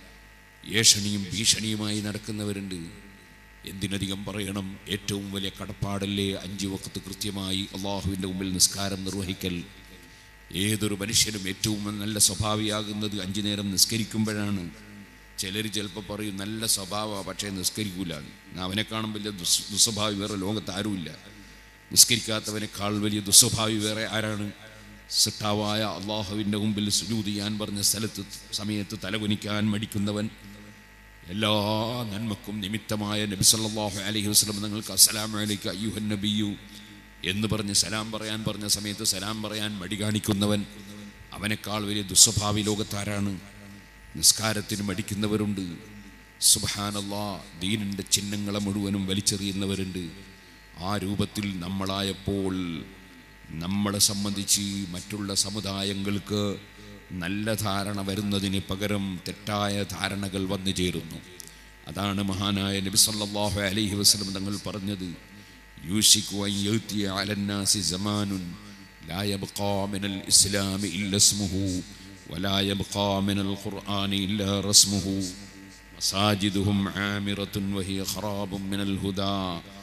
ഏഷണിയും ഭീഷണിയുമായി നടക്കുന്നവരുണ്ട് എന്തിനധികം പറയണം ഏറ്റവും വലിയ കടപ്പാടല്ലേ അഞ്ച് വക്കത്ത് കൃത്യമായി അള്ളാഹുവിൻ്റെ മുമ്പിൽ നിസ്കാരം നിർവഹിക്കൽ ഏതൊരു മനുഷ്യനും ഏറ്റവും നല്ല സ്വഭാവിയാകുന്നത് അഞ്ചു നേരം നിസ്കരിക്കുമ്പോഴാണ് ചിലർ ചിലപ്പോൾ പറയും നല്ല സ്വഭാവമാണ് പക്ഷേ നിസ്കരിക്കൂല അവനെക്കാളും വലിയ ദുസ് ദുസ്വഭാവി വേറെ ലോകത്ത് ആരുമില്ല നിസ്കരിക്കാത്തവനേക്കാൾ വലിയ ദുസ്വഭാവി വേറെ ആരാണ് സിട്ടാവായ അള്ളാഹുവിൻ്റെ മുമ്പിൽ സുജൂത് ചെയ്യാൻ പറഞ്ഞ സ്ഥലത്ത് സമയത്ത് തലകുനിക്കാൻ മടിക്കുന്നവൻ എല്ലാ നന്മക്കും നിമിത്തമായ നബി സല്ലല്ലാഹു അലൈഹി വസല്ലം നിങ്ങൾക്ക് അസ്സലാമു അലൈക അയ്യുഹൻ നബിയു എന്ന് പറഞ്ഞ് സലാം പറയാൻ പറഞ്ഞ സമയത്ത് സലാം പറയാൻ മടി കാണിക്കുന്നവൻ അവനേക്കാൾ വലിയ ദുസ്വഭാവി ലോകത്താരാണ് നിസ്കാരത്തിന് മടിക്കുന്നവരുണ്ട് സുബഹാനല്ലാ ദീനിൻ്റെ ചിഹ്നങ്ങളെ മുഴുവനും വലിച്ചെറിയുന്നവരുണ്ട് ആ രൂപത്തിൽ നമ്മളായപ്പോൾ നമ്മളെ സംബന്ധിച്ച് മറ്റുള്ള സമുദായങ്ങൾക്ക് നല്ല ധാരണ വരുന്നതിന് പകരം തെറ്റായ ധാരണകൾ വന്നു ചേരുന്നു അതാണ് മഹാനായ നബി സല്ലല്ലാഹു അലൈഹി വസല്ലം തങ്ങൾ പറഞ്ഞത് യൂഷിക്കു അൻ യഅ്തിയ അലന്നാസി സമാനുൻ ലാ യബ്ഖാ മിനൽ ഇസ്ലാമി ഇല്ല ഇസ്മുഹു വലാ യബ്ഖാ മിനൽ ഖുർആനി ഇല്ല റസ്മുഹു മസാജിദുഹും ആമിറത്തുൻ വഹിയ ഖറാബും മിനൽ ഹുദാ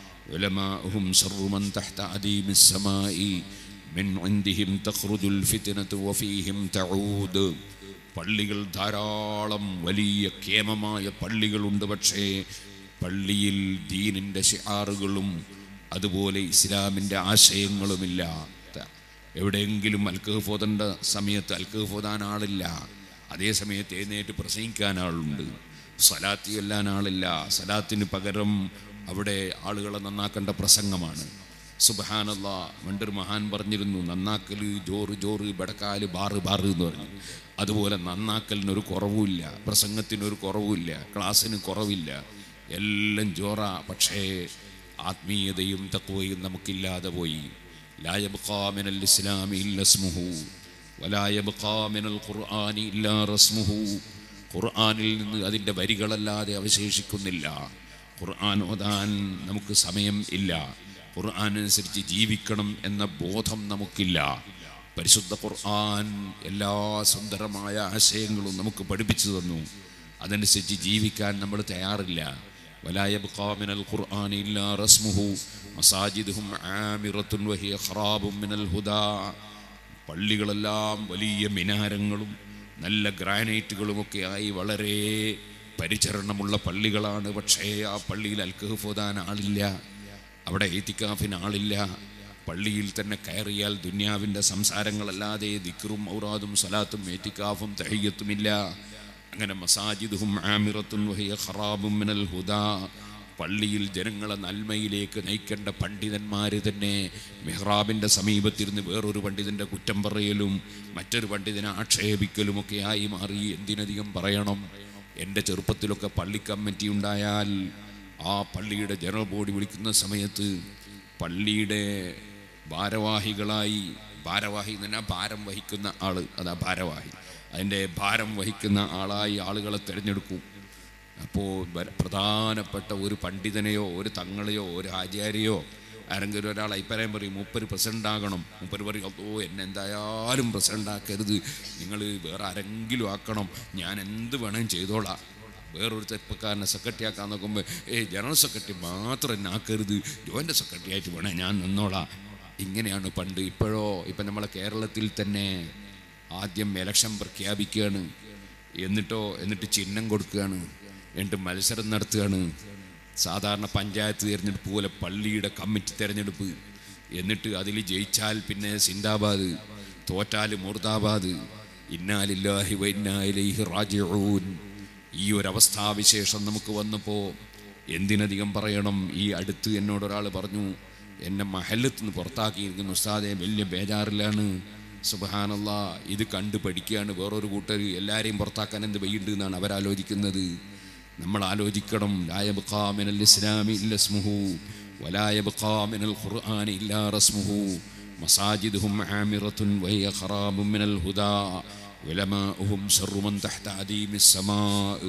ഉലമാഉഹും ശർറു മൻ തഹ്ത അദീമിസ് സമാഇ മിൻ ഇൻദിഹിം തഖ്റുജുൽ ഫിത്നതു വഫീഹിം തഊദ് പള്ളികൾ ധാരാളം വലിയ കേമമായ പള്ളികളുണ്ട് പക്ഷേ പള്ളിയിൽ ദീനിൻ്റെ ഷിആറുകളും അതുപോലെ ഇസ്ലാമിൻ്റെ ആശയങ്ങളുമില്ല എവിടെയെങ്കിലും അൽക്കഹഫ് ഓതേണ്ട സമയത്ത് അൽക്കഹഫ് ഓതാൻ ആളില്ല അതേ സമയത്ത് എഴുന്നേറ്റ് പ്രസംഗിക്കാൻ ആളുണ്ട് സലാത്തി ചെല്ലാൻ ആളില്ല സലാത്തിന് പകരം അവിടെ ആളുകളെ നന്നാക്കേണ്ട പ്രസംഗമാണ് സുബഹാനല്ല പണ്ടൊരു മഹാൻ പറഞ്ഞിരുന്നു നന്നാക്കൽ ജോറ് ജോറ് ബടക്കാല് ബാറ് ബാറ് എന്ന് പറഞ്ഞു അതുപോലെ നന്നാക്കലിനൊരു കുറവുമില്ല പ്രസംഗത്തിനൊരു കുറവുമില്ല ക്ലാസ്സിന് കുറവില്ല എല്ലാം ജോറ പക്ഷേ ആത്മീയതയും തത്വയും നമുക്കില്ലാതെ പോയി لا يبقى من الإسلام إلا اسمه ولا يبقى من القرآن إلا رسمه ഖുർആനിൽ നിന്ന് അതിൻ്റെ വരികളല്ലാതെ അവശേഷിക്കുന്നില്ല ഖുർആൻ ഓതാൻ നമുക്ക് സമയം ഇല്ല ഖുർആൻ അനുസരിച്ച് ജീവിക്കണം എന്ന ബോധം നമുക്കില്ല പരിശുദ്ധ ഖുർആൻ എല്ലാ സുന്ദരമായ ആശയങ്ങളും നമുക്ക് പഠിപ്പിച്ചു തന്നു അതനുസരിച്ച് ജീവിക്കാൻ നമ്മൾ തയ്യാറില്ല ولا يبقى من القرآن إلا رسمه مساجدهم عامرة وهي خراب من الهدى പള്ളികളെല്ലാം വലിയ മിനാരങ്ങളും നല്ല ഗ്രാനൈറ്റുകളുമൊക്കെ ആയി വളരെ പരിചരണമുള്ള പള്ളികളാണ് പക്ഷേ ആ പള്ളിയിൽ അൽക്കഹഫ് ഓതാൻ ആളില്ല അവിടെ ഏത്തിക്കാഫിന് ആളില്ല പള്ളിയിൽ തന്നെ കയറിയാൽ ദുന്യാവിൻ്റെ സംസാരങ്ങളല്ലാതെ ദിക്റും ഔറാദും സലാത്തും ഏറ്റിക്കാഫും തഹയ്യത്തുമില്ല അങ്ങനെ മസാജിദുഹും ആമിറത്തും വഹിയ ഖറാബും മിനൽ ഹുദാ പള്ളിയിൽ ജനങ്ങളെ നന്മയിലേക്ക് നയിക്കേണ്ട പണ്ഡിതന്മാർ തന്നെ മെഹ്റാബിൻ്റെ സമീപത്തിരുന്ന് വേറൊരു പണ്ഡിതൻ്റെ കുറ്റം പറയലും മറ്റൊരു പണ്ഡിതനെ ആക്ഷേപിക്കലുമൊക്കെ ആയി മാറി എന്തിനധികം പറയണം എൻ്റെ ചെറുപ്പത്തിലൊക്കെ പള്ളി കമ്മിറ്റി ഉണ്ടായാൽ ആ പള്ളിയുടെ ജനറൽ ബോഡി വിളിക്കുന്ന സമയത്ത് പള്ളിയുടെ ഭാരവാഹികളായി ഭാരവാഹി എന്ന് പറഞ്ഞാൽ ഭാരം വഹിക്കുന്ന ആള് അതാ ഭാരവാഹി അതിൻ്റെ ഭാരം വഹിക്കുന്ന ആളായി ആളുകളെ തിരഞ്ഞെടുക്കും അപ്പോൾ പ്രധാനപ്പെട്ട ഒരു പണ്ഡിതനെയോ ഒരു തങ്ങളെയോ ഒരു ആചാര്യയോ ആരെങ്കിലും ഒരാൾ അഭിപ്രായം പറയും മൂപ്പര് പ്രസിഡന്റ് ആകണം മൂപ്പര് പറയും ഓ എന്നെ എന്തായാലും പ്രസിഡന്റ് ആക്കരുത് നിങ്ങൾ വേറെ ആരെങ്കിലും ആക്കണം ഞാൻ എന്ത് വേണമെങ്കിലും ചെയ്തോളാം വേറൊരു ചെറുപ്പക്കാരനെ സെക്രട്ടറി ആക്കാൻ നോക്കുമ്പോൾ ഏ ജനറൽ സെക്രട്ടറി മാത്രം എന്നെ ആക്കരുത് ജോയിൻ്റ് സെക്രട്ടറി ആയിട്ട് വേണേ ഞാൻ നിന്നോളാം ഇങ്ങനെയാണ് പണ്ട് ഇപ്പോഴോ ഇപ്പം നമ്മളെ കേരളത്തിൽ തന്നെ ആദ്യം ഇലക്ഷൻ പ്രഖ്യാപിക്കുകയാണ് എന്നിട്ടോ എന്നിട്ട് ചിഹ്നം കൊടുക്കുകയാണ് എന്നിട്ട് മത്സരം നടത്തുകയാണ് സാധാരണ പഞ്ചായത്ത് തിരഞ്ഞെടുപ്പ് പോലെ പള്ളിയുടെ കമ്മിറ്റി തിരഞ്ഞെടുപ്പ് എന്നിട്ട് അതിൽ ജയിച്ചാൽ പിന്നെ സിന്ദാബാദ് തോറ്റാൽ മുർദാബാദ് ഇന്നാലില്ലാഹി വൈന്നായിലേഹി റാജിഊൻ ഈ ഒരവസ്ഥാവിശേഷം നമുക്ക് വന്നപ്പോൾ എന്തിനധികം പറയണം ഈ അടുത്ത് എന്നോട് ഒരാൾ പറഞ്ഞു എന്നെ മഹല്ലത്ത് നിന്ന് പുറത്താക്കിയിരിക്കുന്നു ഉസ്താദെ വലിയ ബേജാറിലാണ് സുബഹാനല്ല ഇത് കണ്ട് പഠിക്കുകയാണ് വേറൊരു കൂട്ടർ എല്ലാവരെയും പുറത്താക്കാൻ എന്ത് വയ്യുണ്ട് എന്നാണ് അവരാലോചിക്കുന്നത് നമ്മൾ ആലോചിക്കണം ലായബുഖാമിനൽ ഇസ്ലാമി ഇല്ലസ്മുഹു വലായബുഖാമിനൽ ഖുർആൻ ഇല്ലാ റസ്മുഹു മസാജിദുഹും ആമിറത്തുൻ വഹിയ ഖറാബും മിനൽ ഹുദാ ഉലമാഉഹും ശർറു മൻ തഹ്ത അദീമിസ് സമാ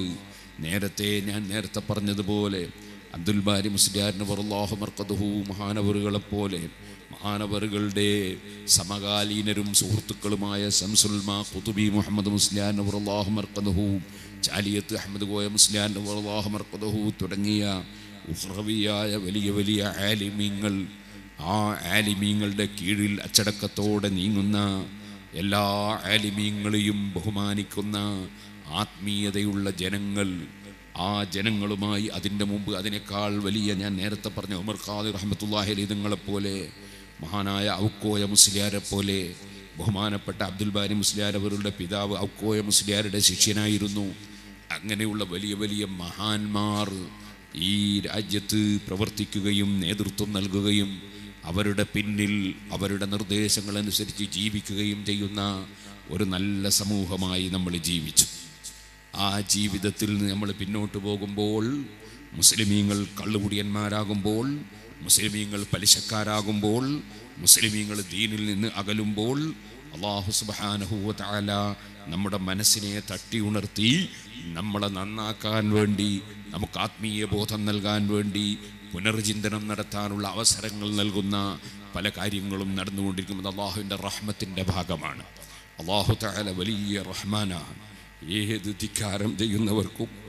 നേരത്തെ ഞാൻ നേരത്തെ പറഞ്ഞതുപോലെ അബ്ദുൽ ബാരി മുസ്ലിയാറിന് വറുല്ലാഹു മർക്കതുഹു മഹാനവറുകളെപ്പോലെ മഹാനവറുകളുടെ സമകാലീനരും സുഹൃത്തുക്കളുമായ സംസുൽമ കുതുബി മുഹമ്മദ് മുസ്ലിയാൻ വറുല്ലാഹു മർക്കതുഹു ചാലിയത്ത് അഹമ്മദ് കോയ മുസ്ലിയാൻ വറുല്ലാഹു മർക്കതുഹു തുടങ്ങിയ ഉഹ്റവിയായ വലിയ വലിയ ആലിമീങ്ങൾ ആ ആലിമീങ്ങളുടെ കീഴിൽ അച്ചടക്കത്തോടെ നീങ്ങുന്ന എല്ലാ ആലിമീങ്ങളെയും ബഹുമാനിക്കുന്ന ആത്മീയതയുള്ള ജനങ്ങൾ ആ ജനങ്ങളുമായി അതിൻ്റെ മുമ്പ് അതിനേക്കാൾ വലിയ ഞാൻ നേരത്തെ പറഞ്ഞ ഉമർ ഖാദി റഹ്മത്തുല്ലാഹി അലി നിങ്ങളെപ്പോലെ മഹാനായ ഔക്കോയ മുസ്ലിയാരെ പോലെ ബഹുമാനപ്പെട്ട അബ്ദുൽ ബാരി മുസ്ലിയാർ അവരുടെ പിതാവ് ഔക്കോയ മുസ്ലിയാരുടെ ശിഷ്യനായിരുന്നു അങ്ങനെയുള്ള വലിയ വലിയ മഹാന്മാർ ഈ രാജ്യത്ത് പ്രവർത്തിക്കുകയും നേതൃത്വം നൽകുകയും അവരുടെ പിന്നിൽ അവരുടെ നിർദ്ദേശങ്ങളനുസരിച്ച് ജീവിക്കുകയും ചെയ്യുന്ന ഒരു നല്ല സമൂഹമായി നമ്മൾ ജീവിച്ചു ആ ജീവിതത്തിൽ നിന്ന് നമ്മൾ പിന്നോട്ട് പോകുമ്പോൾ മുസ്ലിമീങ്ങൾ കള്ളുകുടിയന്മാരാകുമ്പോൾ മുസ്ലിമീങ്ങൾ പലിശക്കാരാകുമ്പോൾ മുസ്ലിമീങ്ങൾ ദീനിൽ നിന്ന് അകലുമ്പോൾ അള്ളാഹു സുബാനഹുവ താല നമ്മുടെ മനസ്സിനെ തട്ടി ഉണർത്തി നമ്മളെ നന്നാക്കാൻ വേണ്ടി നമുക്ക് ആത്മീയ ബോധം നൽകാൻ വേണ്ടി പുനർചിന്തനം നടത്താനുള്ള അവസരങ്ങൾ നൽകുന്ന പല കാര്യങ്ങളും നടന്നുകൊണ്ടിരിക്കുന്നത് അള്ളാഹുവിൻ്റെ റഹ്മത്തിൻ്റെ ഭാഗമാണ് അള്ളാഹു താല വലിയ റഹ്മാനാണ് ഏത് ധിക്കാരം ചെയ്യുന്നവർക്കും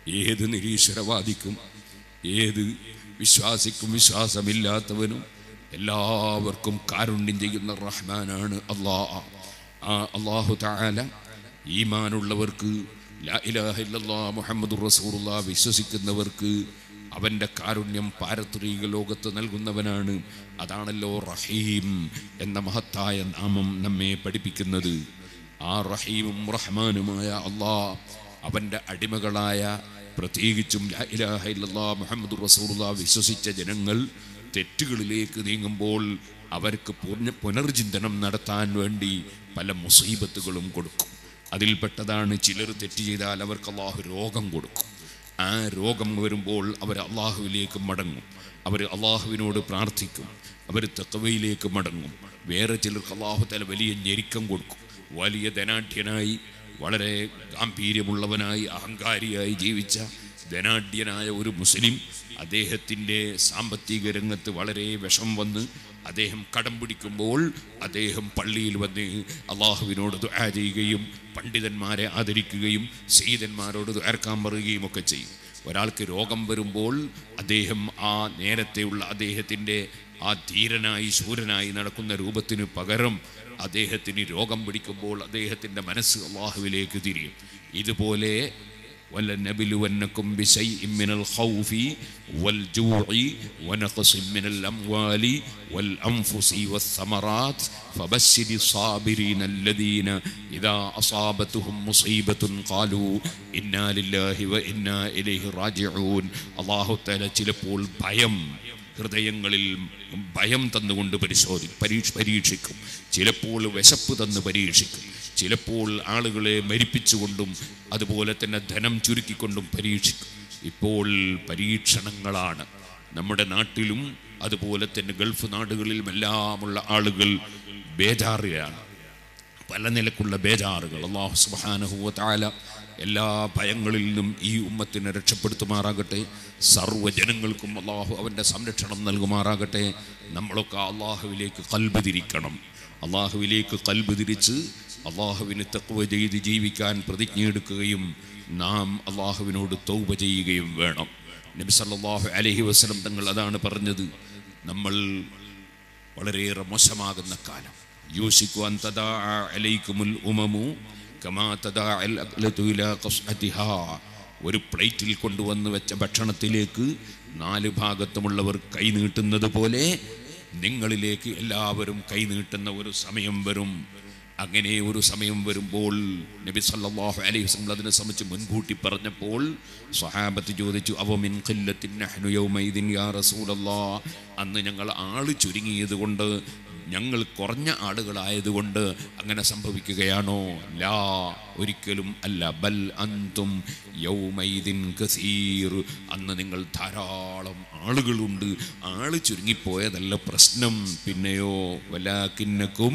ഏത് നിരീശ്വരവാദിക്കും ഏത് വിശ്വാസിക്കും വിശ്വാസമില്ലാത്തവനും എല്ലാവർക്കും കാരുണ്യം ചെയ്യുന്ന റഹ്മാനാണ് അള്ളാ ആ അള്ളാഹു താല ഈമാനുള്ളവർക്ക് ലാ ഇലാഹ ഇല്ലല്ലാ മുഹമ്മദ് റസൂറുള്ള വിശ്വസിക്കുന്നവർക്ക് അവൻ്റെ കാരുണ്യം പാരത്രിക ലോകത്ത് നൽകുന്നവനാണ് അതാണല്ലോ റഹീം എന്ന മഹത്തായ നാമം നമ്മെ പഠിപ്പിക്കുന്നത് ആ റഹീമും റഹ്മാനുമായ അള്ളാ അവൻ്റെ അടിമകളായ പ്രത്യേകിച്ചും ലാ ഇലാഹ ഇല്ലല്ലാ മുഹമ്മദ് റസൂറുള്ള വിശ്വസിച്ച ജനങ്ങൾ തെറ്റുകളിലേക്ക് നീങ്ങുമ്പോൾ അവർക്ക് പുന പുനർചിന്തനം നടത്താൻ വേണ്ടി പല മുസീബത്തുകളും കൊടുക്കും അതിൽപ്പെട്ടതാണ് ചിലർ തെറ്റ് ചെയ്താൽ അവർക്ക് അള്ളാഹു രോഗം കൊടുക്കും ആ രോഗം വരുമ്പോൾ അവർ അള്ളാഹുവിലേക്ക് മടങ്ങും അവർ അള്ളാഹുവിനോട് പ്രാർത്ഥിക്കും അവർ തെക്കവയിലേക്ക് മടങ്ങും വേറെ ചിലർക്ക് അള്ളാഹു തല വലിയ ഞെരുക്കം കൊടുക്കും വലിയ ധനാഢ്യനായി വളരെ ഗാംഭീര്യമുള്ളവനായി അഹങ്കാരിയായി ജീവിച്ച ധനാഢ്യനായ ഒരു മുസ്ലിം അദ്ദേഹത്തിൻ്റെ സാമ്പത്തിക രംഗത്ത് വളരെ വിഷം വന്ന് അദ്ദേഹം കടം പിടിക്കുമ്പോൾ അദ്ദേഹം പള്ളിയിൽ വന്ന് അള്ളാഹുവിനോട് ദുആ ചെയ്യുകയും പണ്ഡിതന്മാരെ ആദരിക്കുകയും സീതന്മാരോട് ദ്വാരക്കാൻ പറയുകയും ഒക്കെ ചെയ്യും ഒരാൾക്ക് രോഗം വരുമ്പോൾ അദ്ദേഹം ആ നേരത്തെയുള്ള അദ്ദേഹത്തിൻ്റെ ആ ധീരനായി ശൂരനായി നടക്കുന്ന രൂപത്തിന് പകരം അദ്ദേഹത്തിന് രോഗം പിടിക്കുമ്പോൾ അദ്ദേഹത്തിൻ്റെ മനസ്സ് അള്ളാഹുവിലേക്ക് തിരിയും ഇതുപോലെ ولنبلونكم بشيء من الخوف والجوع ونقص من الأموال والأنفس والثمرات فبشر الصابرين الذين إذا أصابتهم مصيبة قالوا إنا لله وإنا إليه راجعون الله تعالى ചിലപ്പോൾ ഭയം ഹൃദയങ്ങളിൽ ഭയം തന്നുകൊണ്ട് പരിശോധി പരീക്ഷ പരീക്ഷിക്കും ചിലപ്പോൾ വിശപ്പ് തന്ന് പരീക്ഷിക്കും ചിലപ്പോൾ ആളുകളെ മരിപ്പിച്ചുകൊണ്ടും അതുപോലെ തന്നെ ധനം ചുരുക്കിക്കൊണ്ടും പരീക്ഷിക്കും ഇപ്പോൾ പരീക്ഷണങ്ങളാണ് നമ്മുടെ നാട്ടിലും അതുപോലെ തന്നെ ഗൾഫ് നാടുകളിലും എല്ലാമുള്ള ആളുകൾ ബേജാറിലാണ് പല നിലക്കുള്ള ബേജാറുകൾ അള്ളാഹു സുബാനഹുവ താല എല്ലാ ഭയങ്ങളിൽ നിന്നും ഈ ഉമ്മത്തിനെ രക്ഷപ്പെടുത്തുമാറാകട്ടെ സർവ്വജനങ്ങൾക്കും അള്ളാഹു അവൻ്റെ സംരക്ഷണം നൽകുമാറാകട്ടെ നമ്മളൊക്കെ അള്ളാഹുവിലേക്ക് കൽബ് തിരിക്കണം അള്ളാഹുവിലേക്ക് കൽബ് തിരിച്ച് അള്ളാഹുവിന് തക്വ ചെയ്ത് ജീവിക്കാൻ പ്രതിജ്ഞയെടുക്കുകയും നാം അള്ളാഹുവിനോട് തൗബ ചെയ്യുകയും വേണം നബി സല്ലല്ലാഹു അലൈഹി വസല്ലം തങ്ങൾ അതാണ് പറഞ്ഞത് നമ്മൾ വളരെയേറെ മോശമാകുന്ന കാലം യൂസിക്കു അൻ തദാ അലൈക്കുമുൽ ഉമമു കമാ തദാ അൽ അക്ലതു ഇലാ ഖസ്അതിഹാ ഒരു പ്ലേറ്റിൽ കൊണ്ടുവന്ന് വെച്ച ഭക്ഷണത്തിലേക്ക് നാല് ഭാഗത്തുമുള്ളവർ കൈ നീട്ടുന്നത് പോലെ നിങ്ങളിലേക്ക് എല്ലാവരും കൈ നീട്ടുന്ന ഒരു സമയം വരും അങ്ങനെ ഒരു സമയം വരുമ്പോൾ നബി സല്ലല്ലാഹു അലൈഹി വസല്ലം അതിനെ സംബന്ധിച്ച് മുൻകൂട്ടി പറഞ്ഞപ്പോൾ സ്വഹാബത്ത് ചോദിച്ചു അവ മിൻ ഖില്ലത്തിൻ നഹ്നു യൗമൈദിൻ യാ റസൂലല്ലാഹ് അന്ന് ഞങ്ങൾ ആള് ചുരുങ്ങിയത് കൊണ്ട് ഞങ്ങൾ കുറഞ്ഞ ആളുകളായതുകൊണ്ട് അങ്ങനെ സംഭവിക്കുകയാണോ ലാ ഒരിക്കലും അല്ല ബൽ അന്തും യൗമൈദിൻ കസീർ അന്ന് നിങ്ങൾ ധാരാളം ആളുകളുണ്ട് ആള് ചുരുങ്ങിപ്പോയതല്ല പ്രശ്നം പിന്നെയോ വലാക്കിന്നക്കും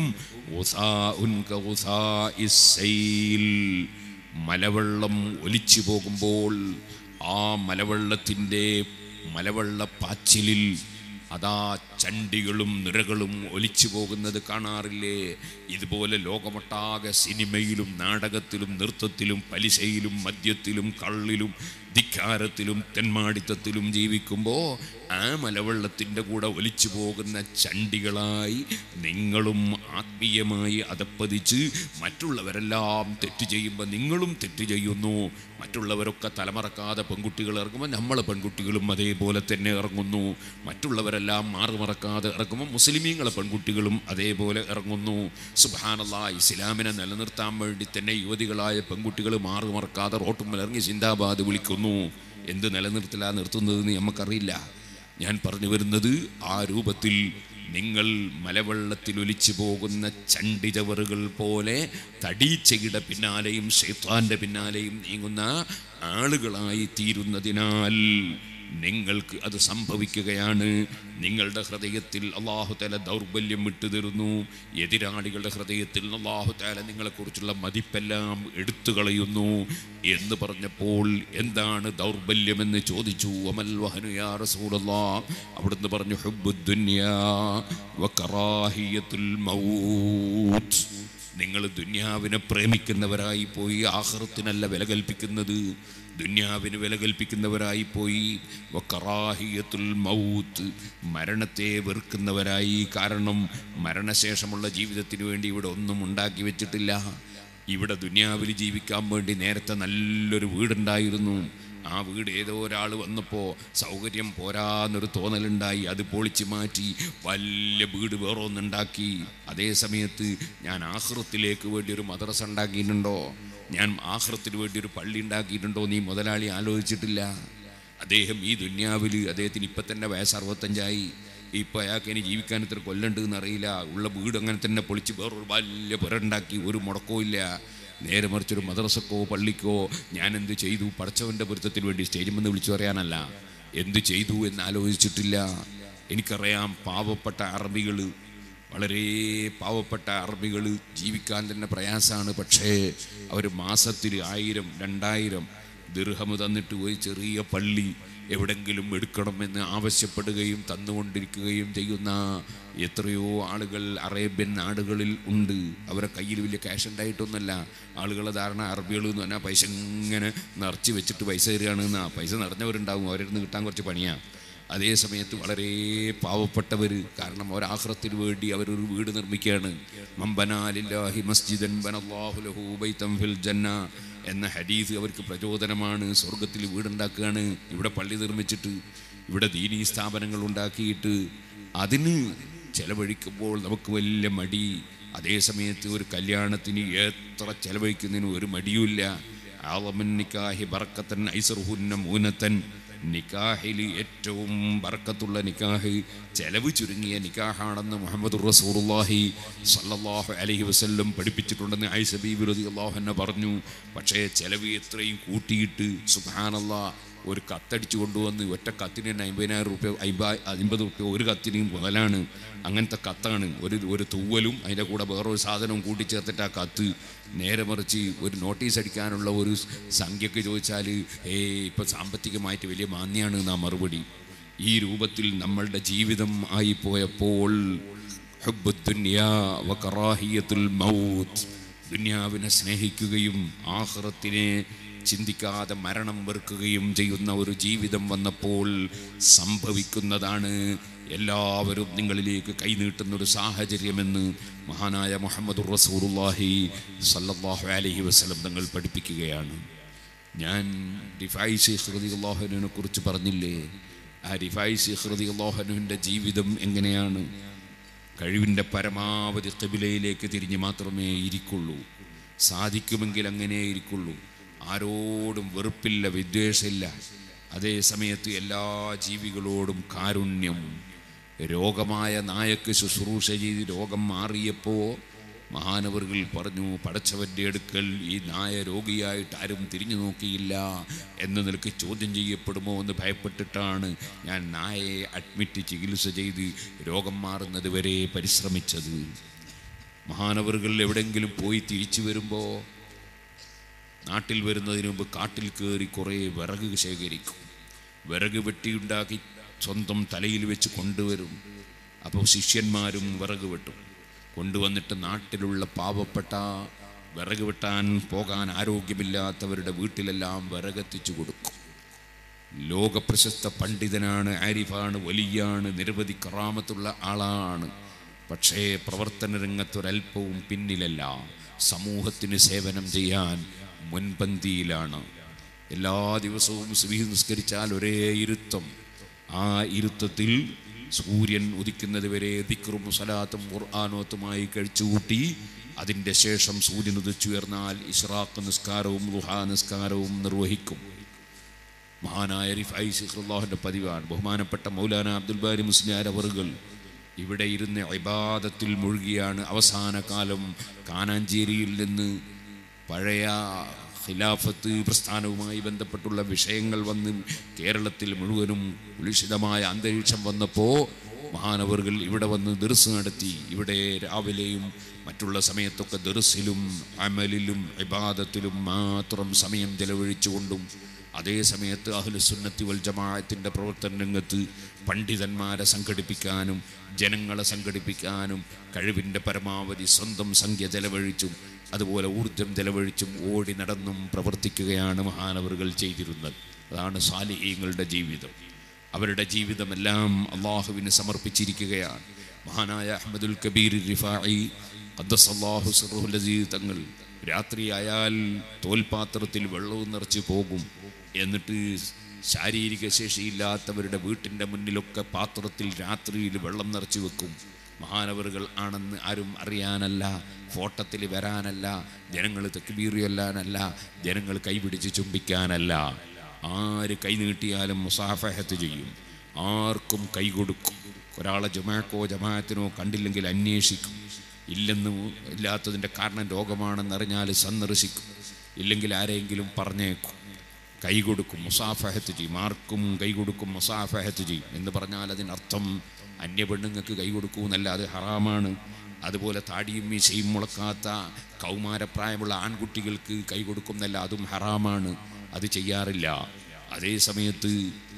മലവെള്ളം ഒലിച്ചു പോകുമ്പോൾ ആ മലവെള്ളത്തിൻ്റെ മലവെള്ള പാച്ചിലിൽ അതാ ചണ്ടികളും നിറകളും ഒലിച്ചു പോകുന്നത് കാണാറില്ലേ ഇതുപോലെ ലോകമൊട്ടാകെ സിനിമയിലും നാടകത്തിലും നൃത്തത്തിലും പലിശയിലും മദ്യത്തിലും കള്ളിലും ധിക്കാരത്തിലും തെന്മാടിത്തത്തിലും ജീവിക്കുമ്പോൾ ആ മലവെള്ളത്തിൻ്റെ കൂടെ ഒലിച്ചു പോകുന്ന ചണ്ടികളായി നിങ്ങളും ആത്മീയമായി അതപ്പതിച്ച് മറ്റുള്ളവരെല്ലാം തെറ്റ് ചെയ്യുമ്പോൾ നിങ്ങളും തെറ്റ് ചെയ്യുന്നു മറ്റുള്ളവരൊക്കെ തലമറക്കാതെ പെൺകുട്ടികൾ ഇറങ്ങുമ്പോൾ നമ്മൾ പെൺകുട്ടികളും അതേപോലെ തന്നെ ഇറങ്ങുന്നു മറ്റുള്ളവരെല്ലാം മാറുമറക്കാതെ ഇറങ്ങുമ്പോൾ മുസ്ലിമീങ്ങളെ പെൺകുട്ടികളും അതേപോലെ ഇറങ്ങുന്നു സുബാനല്ല ഇസ്ലാമിനെ നിലനിർത്താൻ വേണ്ടി തന്നെ യുവതികളായ പെൺകുട്ടികൾ മാറുമറക്കാതെ റോട്ടുമ്മൽ ഇറങ്ങി സിന്ദാബാദ് വിളിക്കുന്നു എന്ത് നിലനിർത്തലാ നിർത്തുന്നതെന്ന് നമുക്കറിയില്ല ഞാൻ പറഞ്ഞു വരുന്നത് ആ രൂപത്തിൽ നിങ്ങൾ മലവെള്ളത്തിൽ ഒലിച്ചു പോകുന്ന ചണ്ടിചവറുകൾ പോലെ തടീച്ചയുടെ പിന്നാലെയും ഷെയ്ത്താന്റെ പിന്നാലെയും നീങ്ങുന്ന ആളുകളായി തീരുന്നതിനാൽ നിങ്ങൾക്ക് അത് സംഭവിക്കുകയാണ് നിങ്ങളുടെ ഹൃദയത്തിൽ അള്ളാഹു തല ദൗർബല്യം വിട്ടുതരുന്നു എതിരാളികളുടെ ഹൃദയത്തിൽ അള്ളാഹു താല നിങ്ങളെക്കുറിച്ചുള്ള മതിപ്പെല്ലാം എടുത്തു കളയുന്നു എന്ന് പറഞ്ഞപ്പോൾ എന്താണ് ദൗർബല്യമെന്ന് ചോദിച്ചു അമൽ വഹനു യാ റസൂലല്ലാ അവിടുന്ന് പറഞ്ഞു ഹുബ്ബുദ്ദുന്യാ വകറാഹിയത്തുൽ മൗത്ത് നിങ്ങൾ ദുന്യാവിനെ പ്രേമിക്കുന്നവരായി പോയി ആഹൃത്തിനല്ല വില കൽപ്പിക്കുന്നത് ദുന്യാവിന് വില കൽപ്പിക്കുന്നവരായി പോയി വക്കറാഹിയത്തുൽ മൗത്ത് മരണത്തെ വെറുക്കുന്നവരായി കാരണം മരണശേഷമുള്ള ജീവിതത്തിന് വേണ്ടി ഇവിടെ ഒന്നും ഉണ്ടാക്കി വെച്ചിട്ടില്ല ഇവിടെ ദുന്യാവിൽ ജീവിക്കാൻ വേണ്ടി നേരത്തെ നല്ലൊരു വീടുണ്ടായിരുന്നു ആ വീട് ഏതോ ഒരാൾ വന്നപ്പോൾ സൗകര്യം പോരാന്നൊരു തോന്നലുണ്ടായി അത് പൊളിച്ച് മാറ്റി വലിയ വീട് വേറെ ഒന്നുണ്ടാക്കി അതേ സമയത്ത് ഞാൻ ആഹൃത്തിലേക്ക് വേണ്ടി ഒരു മദ്രസ ഉണ്ടാക്കിയിട്ടുണ്ടോ ഞാൻ ആഹൃത്തിന് വേണ്ടി ഒരു പള്ളി ഉണ്ടാക്കിയിട്ടുണ്ടോ നീ മുതലാളി ആലോചിച്ചിട്ടില്ല അദ്ദേഹം ഈ ദുന്യാവിൽ അദ്ദേഹത്തിന് ഇപ്പം തന്നെ വയസ്സ് അറുപത്തഞ്ചായി ഇപ്പം അയാൾക്ക് ഇനി ജീവിക്കാൻ ഇത്ര കൊല്ലുണ്ട് എന്നറിയില്ല ഉള്ള വീട് അങ്ങനെ തന്നെ പൊളിച്ച് വേറൊരു വലിയ പുരണ്ടാക്കി ഒരു മുടക്കവും ഇല്ല നേരെ മറിച്ചൊരു മദ്രസക്കോ പള്ളിക്കോ ഞാൻ എന്ത് ചെയ്തു പടച്ചവൻ്റെ പൊരുത്തത്തിന് വേണ്ടി സ്റ്റേജിൽ നിന്ന് വിളിച്ചു പറയാനല്ല എന്ത് ചെയ്തു എന്ന് ആലോചിച്ചിട്ടില്ല എനിക്കറിയാം പാവപ്പെട്ട അറബികൾ വളരെ പാവപ്പെട്ട അറബികൾ ജീവിക്കാൻ തന്നെ പ്രയാസമാണ് പക്ഷേ അവർ മാസത്തിൽ ആയിരം രണ്ടായിരം ദീർഘമ് തന്നിട്ട് ഒരു ചെറിയ പള്ളി എവിടെങ്കിലും എടുക്കണമെന്ന് ആവശ്യപ്പെടുകയും തന്നുകൊണ്ടിരിക്കുകയും ചെയ്യുന്ന എത്രയോ ആളുകൾ അറേബ്യൻ നാടുകളിൽ ഉണ്ട് അവരെ കയ്യിൽ വലിയ ക്യാഷ് ഉണ്ടായിട്ടൊന്നുമല്ല ആളുകളെ ധാരണ അറബികൾ എന്ന് പറഞ്ഞാൽ പൈസ ഇങ്ങനെ നിറച്ച് വെച്ചിട്ട് പൈസ തരികയാണ് എന്നാ പൈസ നിറഞ്ഞവരുണ്ടാവും അവരിൽ നിന്ന് കിട്ടാൻ കുറച്ച് പണിയാണ് അതേ സമയത്ത് വളരെ പാവപ്പെട്ടവർ കാരണം ഒരാഹ്റത്തിന് വേണ്ടി അവരൊരു വീട് നിർമ്മിക്കുകയാണ് മമ്പനാലില്ലാഹി മസ്ജിദൻ ബനല്ലാഹു ലഹു ബൈതം ഫിൽ ജന്ന എന്ന ഹദീസ് അവർക്ക് പ്രചോദനമാണ് സ്വർഗത്തിൽ വീടുണ്ടാക്കുകയാണ് ഇവിടെ പള്ളി നിർമ്മിച്ചിട്ട് ഇവിടെ ദീനീ സ്ഥാപനങ്ങൾ ഉണ്ടാക്കിയിട്ട് അതിന് ചെലവഴിക്കുമ്പോൾ നമുക്ക് വലിയ മടി അതേ സമയത്ത് ഒരു കല്യാണത്തിന് എത്ര ചെലവഴിക്കുന്നതിന് ഒരു മടിയുമില്ല ആളമൻ നിക്കാഹി ബറക്കത്തൻ ഐസർഹുന്ന മൂനത്തൻ നിക്കാഹിൽ ഏറ്റവും ബർക്കത്തുള്ള നിക്കാഹ് ചെലവ് ചുരുങ്ങിയ നിക്കാഹാണെന്ന് മുഹമ്മദ് റസൂറുല്ലാഹി സല്ലല്ലാഹു അലൈഹി വസല്ലം പഠിപ്പിച്ചിട്ടുണ്ടെന്ന് ഐസബി വിരോധി അള്ളാഹു പറഞ്ഞു പക്ഷേ ചെലവ് എത്രയും കൂട്ടിയിട്ട് സുബാനല്ലാ ഒരു കത്തടിച്ചു കൊണ്ടുവന്ന് ഒറ്റ കത്തിന് തന്നെ അമ്പതിനായിരം റുപ്യ അമ്പ അമ്പത് റുപ്യ ഒരു കത്തിന് മുതലാണ് അങ്ങനത്തെ കത്താണ് ഒരു ഒരു തൂവലും അതിൻ്റെ കൂടെ വേറൊരു സാധനവും കൂട്ടിച്ചേർത്തിട്ട് ആ കത്ത് നേരെ മറിച്ച് ഒരു നോട്ടീസ് അടിക്കാനുള്ള ഒരു സംഖ്യക്ക് ചോദിച്ചാൽ ഏ ഇപ്പം സാമ്പത്തികമായിട്ട് വലിയ മാന്യാണ് എന്നാ മറുപടി ഈ രൂപത്തിൽ നമ്മളുടെ ജീവിതം ആയിപ്പോയപ്പോൾ ഹുബ്ബുദ്ദുന്യാ വകറാഹിയത്തുൽ മൗത്ത് ദുന്യാവിനെ സ്നേഹിക്കുകയും ആഹ്റത്തിനെ ചിന്തിക്കാതെ മരണം വെറുക്കുകയും ചെയ്യുന്ന ഒരു ജീവിതം വന്നപ്പോൾ സംഭവിക്കുന്നതാണ് എല്ലാവരും നിങ്ങളിലേക്ക് കൈനീട്ടുന്ന ഒരു സാഹചര്യമെന്ന് മഹാനായ മുഹമ്മദ് റസൂറുല്ലാഹി സല്ലല്ലാഹു അലൈഹി വസല്ലം തങ്ങൾ പഠിപ്പിക്കുകയാണ് ഞാൻ റിഫായി ഷെയ്ഖ് റതി അള്ളാഹുവിനെ കുറിച്ച് പറഞ്ഞില്ലേ ആ റിഫായി ഷെയ്ഖ് റതി അള്ളാഹുവിൻ്റെ ജീവിതം എങ്ങനെയാണ് കഴിവിൻ്റെ പരമാവധി കബിലയിലേക്ക് തിരിഞ്ഞ് മാത്രമേ ഇരിക്കുള്ളൂ സാധിക്കുമെങ്കിൽ അങ്ങനെ ഇരിക്കുള്ളൂ ആരോടും വെറുപ്പില്ല വിദ്വേഷമില്ല അതേ സമയത്ത് എല്ലാ ജീവികളോടും കാരുണ്യം രോഗമായ നായക്ക് ശുശ്രൂഷ ചെയ്ത് രോഗം മാറിയപ്പോൾ മഹാനവറുകൾ പറഞ്ഞു പടച്ചവൻ്റെ അടുക്കൽ ഈ നായ രോഗിയായിട്ട് ആരും തിരിഞ്ഞു നോക്കിയില്ല എന്ന് നിനക്ക് ചോദ്യം ചെയ്യപ്പെടുമോ എന്ന് ഭയപ്പെട്ടിട്ടാണ് ഞാൻ നായയെ അഡ്മിറ്റ് ചികിത്സ ചെയ്ത് രോഗം മാറുന്നത് വരെ പരിശ്രമിച്ചത് മഹാനവറുകൾ എവിടെങ്കിലും പോയി തിരിച്ചു വരുമ്പോൾ നാട്ടിൽ വരുന്നതിന് മുമ്പ് കാട്ടിൽ കയറി കുറേ വിറക് ശേഖരിക്കും വിറക് വെട്ടിയുണ്ടാക്കി സ്വന്തം തലയിൽ വെച്ച് കൊണ്ടുവരും അപ്പോൾ ശിഷ്യന്മാരും വിറക് വെട്ടും കൊണ്ടുവന്നിട്ട് നാട്ടിലുള്ള പാവപ്പെട്ട വിറക് വെട്ടാൻ പോകാൻ ആരോഗ്യമില്ലാത്തവരുടെ വീട്ടിലെല്ലാം വിറകെത്തിച്ചു കൊടുക്കും ലോകപ്രശസ്ത പണ്ഡിതനാണ് ആരിഫാണ് വലിയാണ് നിരവധി കറാമത്തുള്ള ആളാണ് പക്ഷേ പ്രവർത്തന രംഗത്തൊരല്പവും പിന്നിലല്ല സമൂഹത്തിന് സേവനം ചെയ്യാൻ മുൻപന്തിയിലാണ് എല്ലാ ദിവസവും സുബഹി നിസ്കരിച്ചാൽ ഒരേ ഇരുത്തം ആ ഇരുത്തത്തിൽ സൂര്യൻ ഉദിക്കുന്നത് വരെ ദിക്റും സലാത്തും ഖുർആാനോത്തുമായി കഴിച്ചുകൂട്ടി അതിൻ്റെ ശേഷം സൂര്യൻ ഉദിച്ചുയർന്നാൽ ഇഷ്റാഖ് നിസ്കാരവും ലുഹാ നിസ്കാരവും നിർവഹിക്കും മഹാനായ റിഫായി സിഖുല്ലാഹിൻ്റെ പതിവാണ് ബഹുമാനപ്പെട്ട മൗലാന അബ്ദുൽ ബാരി മുസ്ലിയാർ അവറുകൾ ഇവിടെ ഇരുന്ന് ഇബാദത്തിൽ മുഴുകിയാണ് അവസാന കാലം കാനാഞ്ചേരിയിൽ നിന്ന് പഴയ ഖിലാഫത്ത് പ്രസ്ഥാനവുമായി ബന്ധപ്പെട്ടുള്ള വിഷയങ്ങൾ വന്ന് കേരളത്തിൽ മുഴുവനും കുലുഷിതമായ അന്തരീക്ഷം വന്നപ്പോൾ മഹാനവറുകൾ ഇവിടെ വന്ന് ദർസ് നടത്തി ഇവിടെ രാവിലെയും മറ്റുള്ള സമയത്തൊക്കെ ദർസിലും അമലിലും ഇബാദത്തിലും മാത്രം സമയം ചെലവഴിച്ചുകൊണ്ടും അതേ സമയത്ത് അഹ്ലുസുന്നത്തി വൽ ജമാഅത്തിൻ്റെ പ്രവർത്തന രംഗത്ത് പണ്ഡിതന്മാരെ സംഘടിപ്പിക്കാനും ജനങ്ങളെ സംഘടിപ്പിക്കാനും കഴിവിൻ്റെ പരമാവധി സ്വന്തം സംഖ്യ ചെലവഴിച്ചും അതുപോലെ ഊർജം ചെലവഴിച്ചും ഓടി നടന്നും പ്രവർത്തിക്കുകയാണ് മഹാനവറുകൾ ചെയ്തിരുന്നത് അതാണ് സാലിഹീങ്ങളുടെ ജീവിതം അവരുടെ ജീവിതമെല്ലാം അള്ളാഹുവിന് സമർപ്പിച്ചിരിക്കുകയാണ് മഹാനായ അഹമ്മദുൽ കബീർ റിഫായി ഖദ്ദസല്ലാഹു സിർറുൽ അസീസ് തങ്ങൾ രാത്രിയായാൽ തോൽപാത്രത്തിൽ വെള്ളവും നിറച്ച് പോകും എന്നിട്ട് ശാരീരിക ശേഷിയില്ലാത്തവരുടെ വീട്ടിൻ്റെ മുന്നിലൊക്കെ പാത്രത്തിൽ രാത്രിയിൽ വെള്ളം നിറച്ച് വെക്കും മഹാനവറുകൾ ആണെന്ന് ആരും അറിയാനല്ല ഫോട്ടത്തിൽ വരാനല്ല ജനങ്ങൾ തെക്കുബീറി കൊല്ലാനല്ല ജനങ്ങൾ കൈപിടിച്ച് ചുംബിക്കാനല്ല ആര് കൈ നീട്ടിയാലും മുസാഫഹത്ത് ചെയ്യും ആർക്കും കൈ കൊടുക്കും ഒരാളെ ജമാക്കോ ജമാഅത്തിനോ കണ്ടില്ലെങ്കിൽ അന്വേഷിക്കും ഇല്ലെന്ന് ഇല്ലാത്തതിൻ്റെ കാരണം രോഗമാണെന്നറിഞ്ഞാൽ സന്ദർശിക്കും ഇല്ലെങ്കിൽ ആരെങ്കിലും പറഞ്ഞേക്കും കൈ കൊടുക്കും മുസാഫഹത്ത് ചെയ്യും ആർക്കും കൈ കൊടുക്കും മുസാഫഹത്ത് ചെയ്യും എന്ന് പറഞ്ഞാൽ അതിനർത്ഥം അന്യ പെണ്ണുങ്ങൾക്ക് കൈ കൊടുക്കൂന്നല്ല അത് ഹറാമാണ് അതുപോലെ താടിയും മീശയും മുളക്കാത്ത കൗമാരപ്രായമുള്ള ആൺകുട്ടികൾക്ക് കൈ കൊടുക്കുന്നല്ല അതും ഹറാമാണ് അത് ചെയ്യാറില്ല അതേ സമയത്ത്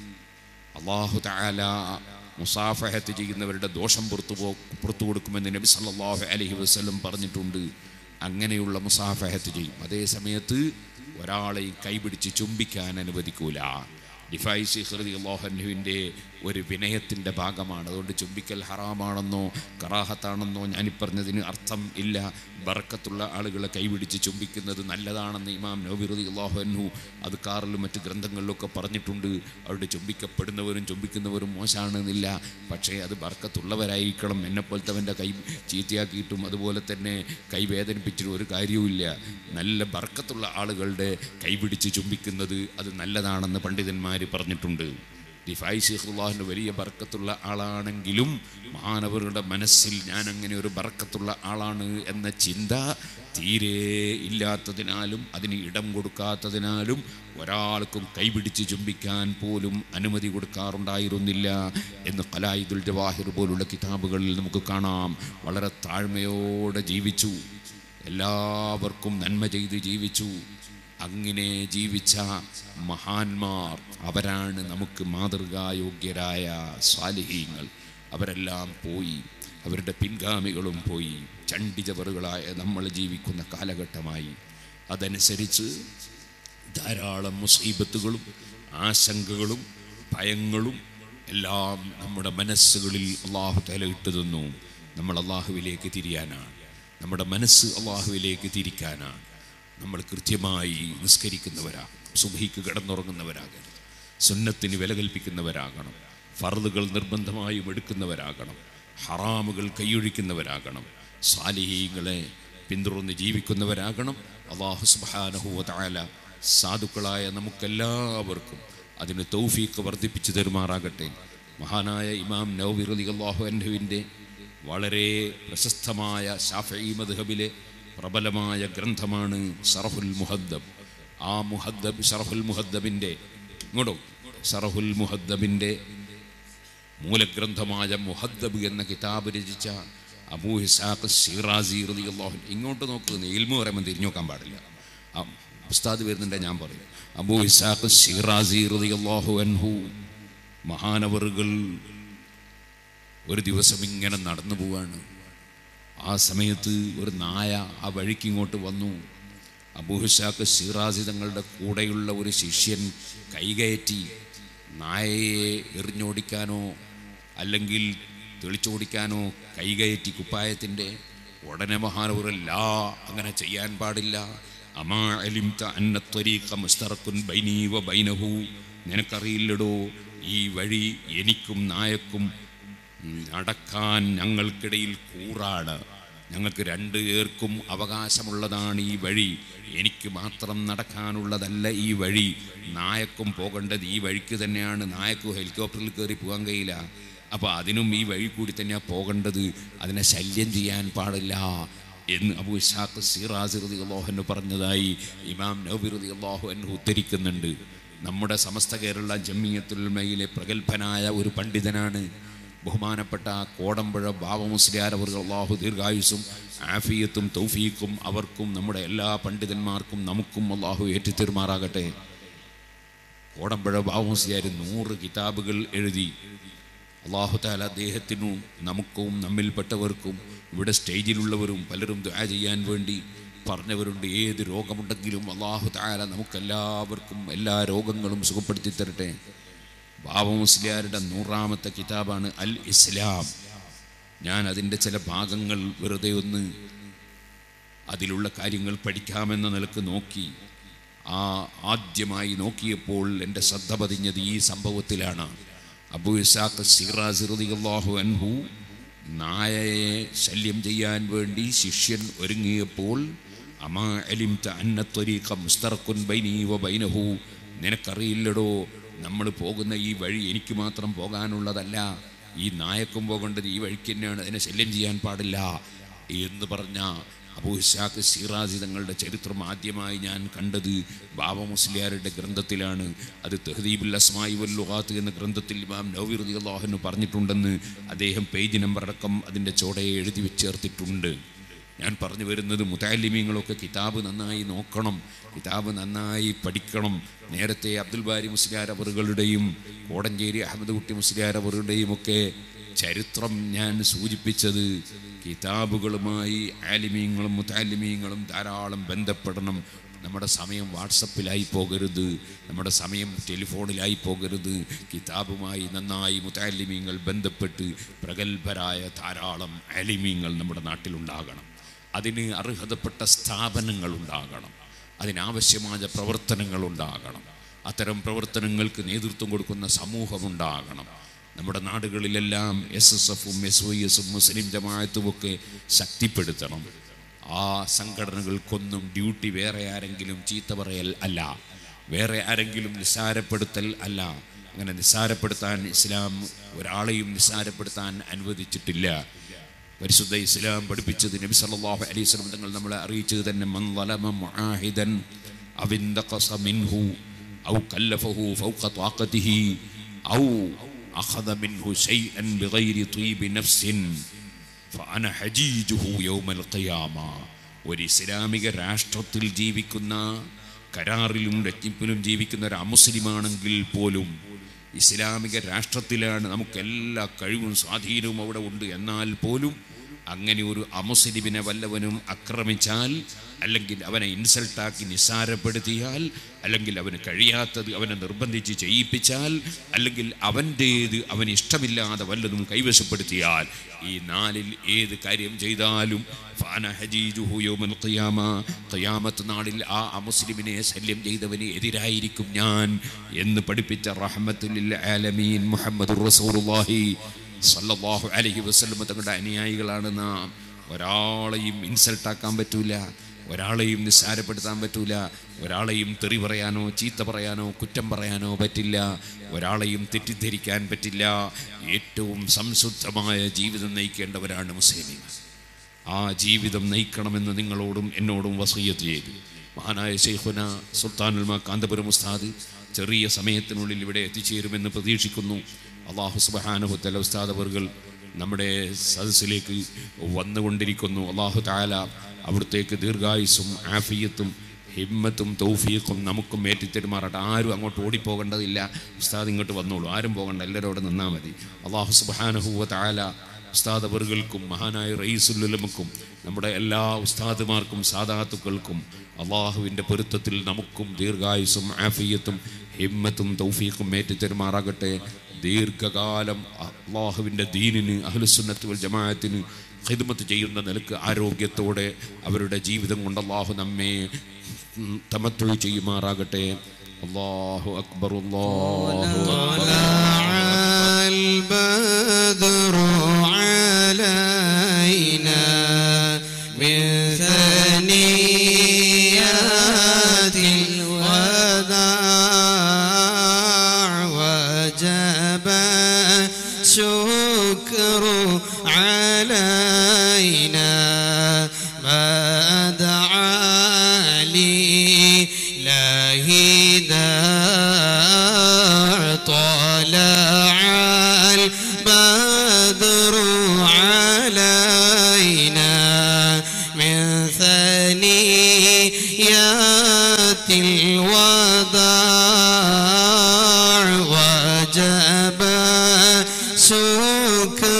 അള്ളാഹു താല മുസാഫഹത്ത് ചെയ്യുന്നവരുടെ ദോഷം പുറത്തു പോ പുറത്തു കൊടുക്കുമെന്ന് നബി സല്ലല്ലാഹു അലൈഹി വസല്ലം പറഞ്ഞിട്ടുണ്ട് അങ്ങനെയുള്ള മുസാഫഹത്ത് ചെയ്യും അതേ സമയത്ത് ഒരാളെയും കൈപിടിച്ച് ചുംബിക്കാൻ അനുവദിക്കൂല ഡിഫായി സിഹ്റതി അള്ളാഹുവിൻ്റെ ഒരു വിനയത്തിൻ്റെ ഭാഗമാണ് അതുകൊണ്ട് ചുംബിക്കൽ ഹറാമാണെന്നോ കറാഹത്താണെന്നോ ഞാനിപ്പറഞ്ഞതിന് അർത്ഥം ഇല്ല ബറക്കത്തുള്ള ആളുകളെ കൈപിടിച്ച് ചുംബിക്കുന്നത് നല്ലതാണെന്ന് ഇമാം നബിറുദി അള്ളാഹുഅന്നു അത് കാറിലും മറ്റ് ഗ്രന്ഥങ്ങളിലൊക്കെ പറഞ്ഞിട്ടുണ്ട് അവിടെ ചുംബിക്കപ്പെടുന്നവരും ചുംബിക്കുന്നവരും മോശമാണെന്നില്ല പക്ഷേ അത് ബർക്കത്തുള്ളവരായിരിക്കണം എന്നെപ്പോലത്തവൻ്റെ കൈ ചീത്തയാക്കിയിട്ടും അതുപോലെ തന്നെ കൈ വേദനിപ്പിച്ചിട്ട് ഒരു കാര്യവുമില്ല നല്ല ബർക്കത്തുള്ള ആളുകളുടെ കൈപിടിച്ച് ചുംബിക്കുന്നത് അത് നല്ലതാണെന്ന് പണ്ഡിതന്മാർ പറഞ്ഞിട്ടുണ്ട് ദിഫായി ഷെയ്ഖുല്ലാഹിൻ്റെ വലിയ ബർക്കത്തുള്ള ആളാണെങ്കിലും മഹാനവരുടെ മനസ്സിൽ ഞാൻ അങ്ങനെ ഒരു ബർക്കത്തുള്ള ആളാണ് എന്ന ചിന്ത തീരെ ഇല്ലാത്തതിനാലും അതിന് ഇടം കൊടുക്കാത്തതിനാലും ഒരാൾക്കും കൈപിടിച്ച് ചുംബിക്കാൻ പോലും അനുമതി കൊടുക്കാറുണ്ടായിരുന്നില്ല എന്ന് കലായിദുൽ ജവാഹിർ പോലുള്ള കിതാബുകളിൽ നമുക്ക് കാണാം വളരെ താഴ്മയോടെ ജീവിച്ചു എല്ലാവർക്കും നന്മ ചെയ്ത് ജീവിച്ചു അങ്ങനെ ജീവിച്ച മഹാന്മാർ അവരാണ് നമുക്ക് മാതൃകായോഗ്യരായ സ്വാലിഹീങ്ങൾ അവരെല്ലാം പോയി അവരുടെ പിൻഗാമികളും പോയി ചണ്ടിജവറുകളായ നമ്മൾ ജീവിക്കുന്ന കാലഘട്ടമായി അതനുസരിച്ച് ധാരാളം മുസീബത്തുകളും ആശങ്കകളും ഭയങ്ങളും എല്ലാം നമ്മുടെ മനസ്സുകളിൽ അള്ളാഹു തലയിട്ട് തന്നു നമ്മൾ അള്ളാഹുവിലേക്ക് തിരിയാനാണ് നമ്മുടെ മനസ്സ് അള്ളാഹുവിലേക്ക് തിരിക്കാനാണ് നമ്മൾ കൃത്യമായി നിസ്കരിക്കുന്നവരാകണം സുബഹിക്ക് കിടന്നുറങ്ങുന്നവരാകണം സുന്നത്തിന് വില കൽപ്പിക്കുന്നവരാകണം ഫർദുകൾ നിർബന്ധമായും എടുക്കുന്നവരാകണം ഹറാമുകൾ കൈയൊഴിക്കുന്നവരാകണം സാലിഹീങ്ങളെ പിന്തുടർന്ന് ജീവിക്കുന്നവരാകണം അള്ളാഹു സുബാനഹുല സാധുക്കളായ നമുക്കെല്ലാവർക്കും അതിന് തൗഫീക്ക് വർദ്ധിപ്പിച്ചു തരുമാറാകട്ടെ മഹാനായ ഇമാം നൗവിറലി അള്ളാഹു അൻഹുവിൻ്റെ വളരെ പ്രശസ്തമായ ഷാഫി മദ്ഹബിലെ പ്രബലമായ ഗ്രന്ഥമാണ് ഷറഫുൽ മുഹദ്ദബ് ആ മുഹദ്ദബ് ഷറഫുൽ മുഹദ്ദബിൻ്റെ ഇങ്ങോട്ടോ ഷറഫുൽ മുഹദ്ദബിൻ്റെ മൂലഗ്രന്ഥമായ മുഹദ്ദബ് എന്ന കിതാബ് രചിച്ച അബൂ ഹിസാഖ് ഷിറാസി റളിയല്ലാഹു ഇങ്ങോട്ട് നോക്കുന്നത് ഇൽമു പറയുമ്പോൾ തിരിഞ്ഞു നോക്കാൻ പാടില്ല ആ ഉസ്താദ് വരുന്നുണ്ടെ ഞാൻ പറയും അബൂ ഹിസാഖ് ഷിറാസി റളിയല്ലാഹു അൻഹു മഹാനവറുകൾ ഒരു ദിവസം ഇങ്ങനെ നടന്നു പോവാണ് ആ സമയത്ത് ഒരു നായ ആ വഴിക്ക് ഇങ്ങോട്ട് വന്നു അബൂഹിഷാക്ക് ഷിറാസി തങ്ങളുടെ കൂടെയുള്ള ഒരു ശിഷ്യൻ കൈകയറ്റി നായയെ എറിഞ്ഞോടിക്കാനോ അല്ലെങ്കിൽ തെളിച്ചോടിക്കാനോ കൈകയറ്റി കുപ്പായത്തിൻ്റെ ഉടനെ മഹാനവറല്ല അങ്ങനെ ചെയ്യാൻ പാടില്ല അമാ അലിംത അന്ന ത്വരീഖ മുസ്തറക്കുൻ ബൈനീ വ ബൈനഹു നിനക്കറിയില്ലടോ ഈ വഴി എനിക്കും നായക്കും നടക്കാൻ ഞങ്ങൾക്കിടയിൽ കൂറാണ് ഞങ്ങൾക്ക് രണ്ട് പേർക്കും അവകാശമുള്ളതാണ് ഈ വഴി എനിക്ക് മാത്രം നടക്കാനുള്ളതല്ല ഈ വഴി നായക്കും പോകേണ്ടത് ഈ വഴിക്ക് തന്നെയാണ് നായക്കും ഹെലികോപ്റ്ററിൽ കയറി പോകാൻ കഴിയില്ല അപ്പോൾ അതിനും ഈ വഴി കൂടി തന്നെയാണ് പോകേണ്ടത് അതിനെ ശല്യം ചെയ്യാൻ പാടില്ല എന്ന് അബു ഇഷാഖ് സിറാസിറുദി അള്ളാഹുന് പറഞ്ഞതായി ഇമാം നബിറുദി അള്ളാഹു എന്ന് ഉദ്ധരിക്കുന്നുണ്ട് നമ്മുടെ സമസ്ത കേരള ജമ്മിയത്തുൽമയിലെ പ്രഗത്ഭനായ ഒരു പണ്ഡിതനാണ് ബഹുമാനപ്പെട്ട കോടമ്പുഴ ബാബ മുസ്ലിയാർ അവർ അള്ളാഹു ദീർഘായുസും ആഫിയത്തും തൗഫീഖും അവർക്കും നമ്മുടെ എല്ലാ പണ്ഡിതന്മാർക്കും നമുക്കും അള്ളാഹു ഏറ്റുതീർമാറാകട്ടെ കോടമ്പഴ ബാബുസിയാർ നൂറ് കിതാബുകൾ എഴുതി അള്ളാഹു താല അദ്ദേഹത്തിനും നമുക്കും നമ്മിൽപ്പെട്ടവർക്കും ഇവിടെ സ്റ്റേജിലുള്ളവരും പലരും ദുആ ചെയ്യാൻ വേണ്ടി പറഞ്ഞവരുണ്ട് ഏത് രോഗമുണ്ടെങ്കിലും അള്ളാഹു താല നമുക്കെല്ലാവർക്കും എല്ലാ രോഗങ്ങളും സുഖപ്പെടുത്തി തരട്ടെ ബാബ മുസ്ലിയാരുടെ നൂറാമത്തെ കിതാബാണ് അൽ ഇസ്ലാം ഞാൻ അതിൻ്റെ ചില ഭാഗങ്ങൾ വെറുതെ ഒന്ന് അതിലുള്ള കാര്യങ്ങൾ പഠിക്കാമെന്ന നിലക്ക് നോക്കി ആ ആദ്യമായി നോക്കിയപ്പോൾ എൻ്റെ ശ്രദ്ധ പതിഞ്ഞത് ഈ സംഭവത്തിലാണ് അബു ഇസാഖ് സിറാസിറുദിഹു അൻഹു നായയെ ശല്യം ചെയ്യാൻ വേണ്ടി ശിഷ്യൻ ഒരുങ്ങിയപ്പോൾ അമാ അലിംത അന്നത്വരീഖ മുസ്തറക്കുൻ ബൈനി വ ബൈനഹു നിനക്കറിയില്ലടോ നമ്മൾ പോകുന്ന ഈ വഴി എനിക്ക് മാത്രം പോകാനുള്ളതല്ല ഈ നായക്കും പോകേണ്ടത് ഈ വഴിക്ക് തന്നെയാണ് അതിനെ ശല്യം ചെയ്യാൻ പാടില്ല എന്ന് പറഞ്ഞ അബൂ ഇസാഖ് സിറാജി തങ്ങളുടെ ചരിത്രം ആദ്യമായി ഞാൻ കണ്ടത് ബാബ മുസ്ലിയാരുടെ ഗ്രന്ഥത്തിലാണ് അത് തെഹദീബുൽ അസ്മായി വൽ ലുഗാത്ത് എന്ന ഗ്രന്ഥത്തിൽ ഇമാം നവീർ അള്ളാഹുന് പറഞ്ഞിട്ടുണ്ടെന്ന് അദ്ദേഹം പേജ് നമ്പർ അടക്കം അതിൻ്റെ ചോടയെ എഴുതി വെച്ചേർത്തിട്ടുണ്ട് ഞാൻ പറഞ്ഞു വരുന്നത് മുതാലിമീങ്ങളൊക്കെ കിതാബ് നന്നായി നോക്കണം കിതാബ് നന്നായി പഠിക്കണം നേരത്തെ അബ്ദുൽ ബാരി മുസ്ലിയാർ അവറുകളുടെയും കോടഞ്ചേരി അഹമ്മദ് കുട്ടി മുസ്ലിയാർ അവറുടെയും ഒക്കെ ചരിത്രം ഞാൻ സൂചിപ്പിച്ചത് കിതാബുകളുമായി ആലിമീങ്ങളും മുത്താലിമീങ്ങളും ധാരാളം ബന്ധപ്പെടണം നമ്മുടെ സമയം വാട്സപ്പിലായി പോകരുത് നമ്മുടെ സമയം ടെലിഫോണിലായി പോകരുത് കിതാബുമായി നന്നായി മുത്താലിമീങ്ങൾ ബന്ധപ്പെട്ട് പ്രഗത്ഭരായ ധാരാളം ആലിമീങ്ങൾ നമ്മുടെ നാട്ടിലുണ്ടാകണം അതിന് അർഹതപ്പെട്ട സ്ഥാപനങ്ങൾ ഉണ്ടാകണം അതിനാവശ്യമായ പ്രവർത്തനങ്ങൾ ഉണ്ടാകണം അത്തരം പ്രവർത്തനങ്ങൾക്ക് നേതൃത്വം കൊടുക്കുന്ന സമൂഹമുണ്ടാകണം നമ്മുടെ നാടുകളിലെല്ലാം എസ് എസ് എഫും എസ് വൈ എസും മുസ്ലിം ജമാഅത്തും ഒക്കെ ശക്തിപ്പെടുത്തണം ആ സംഘടനകൾക്കൊന്നും ഡ്യൂട്ടി വേറെ ആരെങ്കിലും ചീത്ത പറയൽ അല്ല വേറെ ആരെങ്കിലും നിസ്സാരപ്പെടുത്തൽ അല്ല അങ്ങനെ നിസ്സാരപ്പെടുത്താൻ ഇസ്ലാം ഒരാളെയും നിസ്സാരപ്പെടുത്താൻ അനുവദിച്ചിട്ടില്ല പരിശുദ്ധ ഇസ്ലാം പഠിപ്പിച്ചത് നബി സല്ലല്ലാഹു അലൈഹി വസല്ലം തങ്ങൾ നമ്മളെ അറിയിച്ചത് തന്നെ മൻ ളലമ മുആഹിദൻ അവിന്തഖസ മിൻഹു ഔ കല്ലഫഹു ഫൗഖ ത്വാഖതിഹി ഔ അഖദ മിൻഹു ശൈഅൻ ബിഗൈരി ത്വീബി നഫ്സിൻ ഫഅന ഹജീജുഹു യൗമൽ ഖിയാമ ഒരു ഇസ്ലാമിക രാഷ്ട്രത്തിൽ ജീവിക്കുന്ന കരാറിലും രജ്ഞിപ്പിലും ജീവിക്കുന്ന ഒരു അമുസ്ലിമാണെങ്കിൽ പോലും ഇസ്ലാമിക രാഷ്ട്രത്തിലാണ് നമുക്ക് എല്ലാ കഴിവും സ്വാധീനവും അവിടെ ഉണ്ട് എന്നാൽ പോലും അങ്ങനെ ഒരു അമുസ്ലിമിനെ വല്ലവനും ആക്രമിച്ചാൽ അല്ലെങ്കിൽ അവനെ ഇൻസൾട്ടാക്കി നിസ്സാരപ്പെടുത്തിയാൽ അല്ലെങ്കിൽ അവന് കഴിയാത്തത് അവനെ നിർബന്ധിച്ച് ചെയ്യിപ്പിച്ചാൽ അല്ലെങ്കിൽ അവൻ്റേത് അവന് ഇഷ്ടമില്ലാതെ വല്ലതും കൈവശപ്പെടുത്തിയാൽ ഈ നാലിൽ ഏത് കാര്യം ചെയ്താലും ഫാന ഹജീജുഹു യൗമൽ ഖിയാമ ഖിയാമത്ത് നാളിൽ ആ അമുസ്ലിമിനെ ശല്യം ചെയ്തവന് എതിരായിരിക്കും ഞാൻ എന്ന് പഠിപ്പിച്ച റഹ്മത്തുലിൽ ആലമീൻ മുഹമ്മദ് റസൂലുള്ളാഹി സല്ലല്ലാഹു അലൈഹി വസല്ലം തങ്ങളുടെ അനുയായികളാണ് നാം ഒരാളെയും ഇൻസൾട്ടാക്കാൻ പറ്റൂല ഒരാളെയും നിസ്സാരപ്പെടുത്താൻ പറ്റൂല ഒരാളെയും തെറി പറയാനോ ചീത്ത പറയാനോ കുറ്റം പറയാനോ പറ്റില്ല ഒരാളെയും തെറ്റിദ്ധരിക്കാൻ പറ്റില്ല ഏറ്റവും സംശുദ്ധമായ ജീവിതം നയിക്കേണ്ടവരാണ് മുസ്ലിമീങ്ങൾ ആ ജീവിതം നയിക്കണമെന്ന് നിങ്ങളോടും എന്നോടും വസീയത്ത് ചെയ്തു മഹാനായ ഷെയ്ഖുന സുൽത്താനുൽമ കാന്തപുരം ഉസ്താദ് ചെറിയ സമയത്തിനുള്ളിൽ ഇവിടെ എത്തിച്ചേരുമെന്ന് പ്രതീക്ഷിക്കുന്നു അള്ളാഹു സുബഹാനുഹുത്തല ഉസ്താദ് അവർകൾ നമ്മുടെ സദസ്സിലേക്ക് വന്നുകൊണ്ടിരിക്കുന്നു അള്ളാഹു താല അവിടത്തേക്ക് ദീർഘായുസും ആഫിയത്തും ഹിമ്മത്തും തൗഫീഖും നമുക്കും ഏറ്റിത്തരുമാറട്ടെ ആരും അങ്ങോട്ട് ഓടിപ്പോകേണ്ടതില്ല ഉസ്താദ് ഇങ്ങോട്ട് വന്നോളൂ ആരും പോകണ്ട എല്ലാവരും അവിടെ നിന്നാൽ മതി അള്ളാഹു സുബഹാനുഹുവ താല ഉസ്താദ് അവറുകൾക്കും മഹാനായ റയീസുല്ലുലമക്കും നമ്മുടെ എല്ലാ ഉസ്താദുമാർക്കും സാദാത്തുക്കൾക്കും അള്ളാഹുവിൻ്റെ പൊരുത്തത്തിൽ നമുക്കും ദീർഘായുസും ആഫിയത്തും ഹിമ്മത്തും തൗഫീഖും ഏറ്റിത്തരുമാറാകട്ടെ ദീർഘകാലം അള്ളാഹുവിൻ്റെ ദീനിന് അഹ്ലുസുന്നത്ത് വൽ ജമാഅത്തിന് ഖിദ്മത്ത് ചെയ്യുന്ന നിലക്ക് ആരോഗ്യത്തോടെ അവരുടെ ജീവിതം കൊണ്ട് അള്ളാഹു നമ്മെ തമത്തൊഴി ചെയ്യുമാറാകട്ടെ അള്ളാഹു അക്ബർ അള്ളാഹു അക്ബർ البدر علينا من ثنيات الوداع وجب الشكر علينا ما دعا لي له داع طلع البدر علينا من ثنيات الوداع وجب سكرى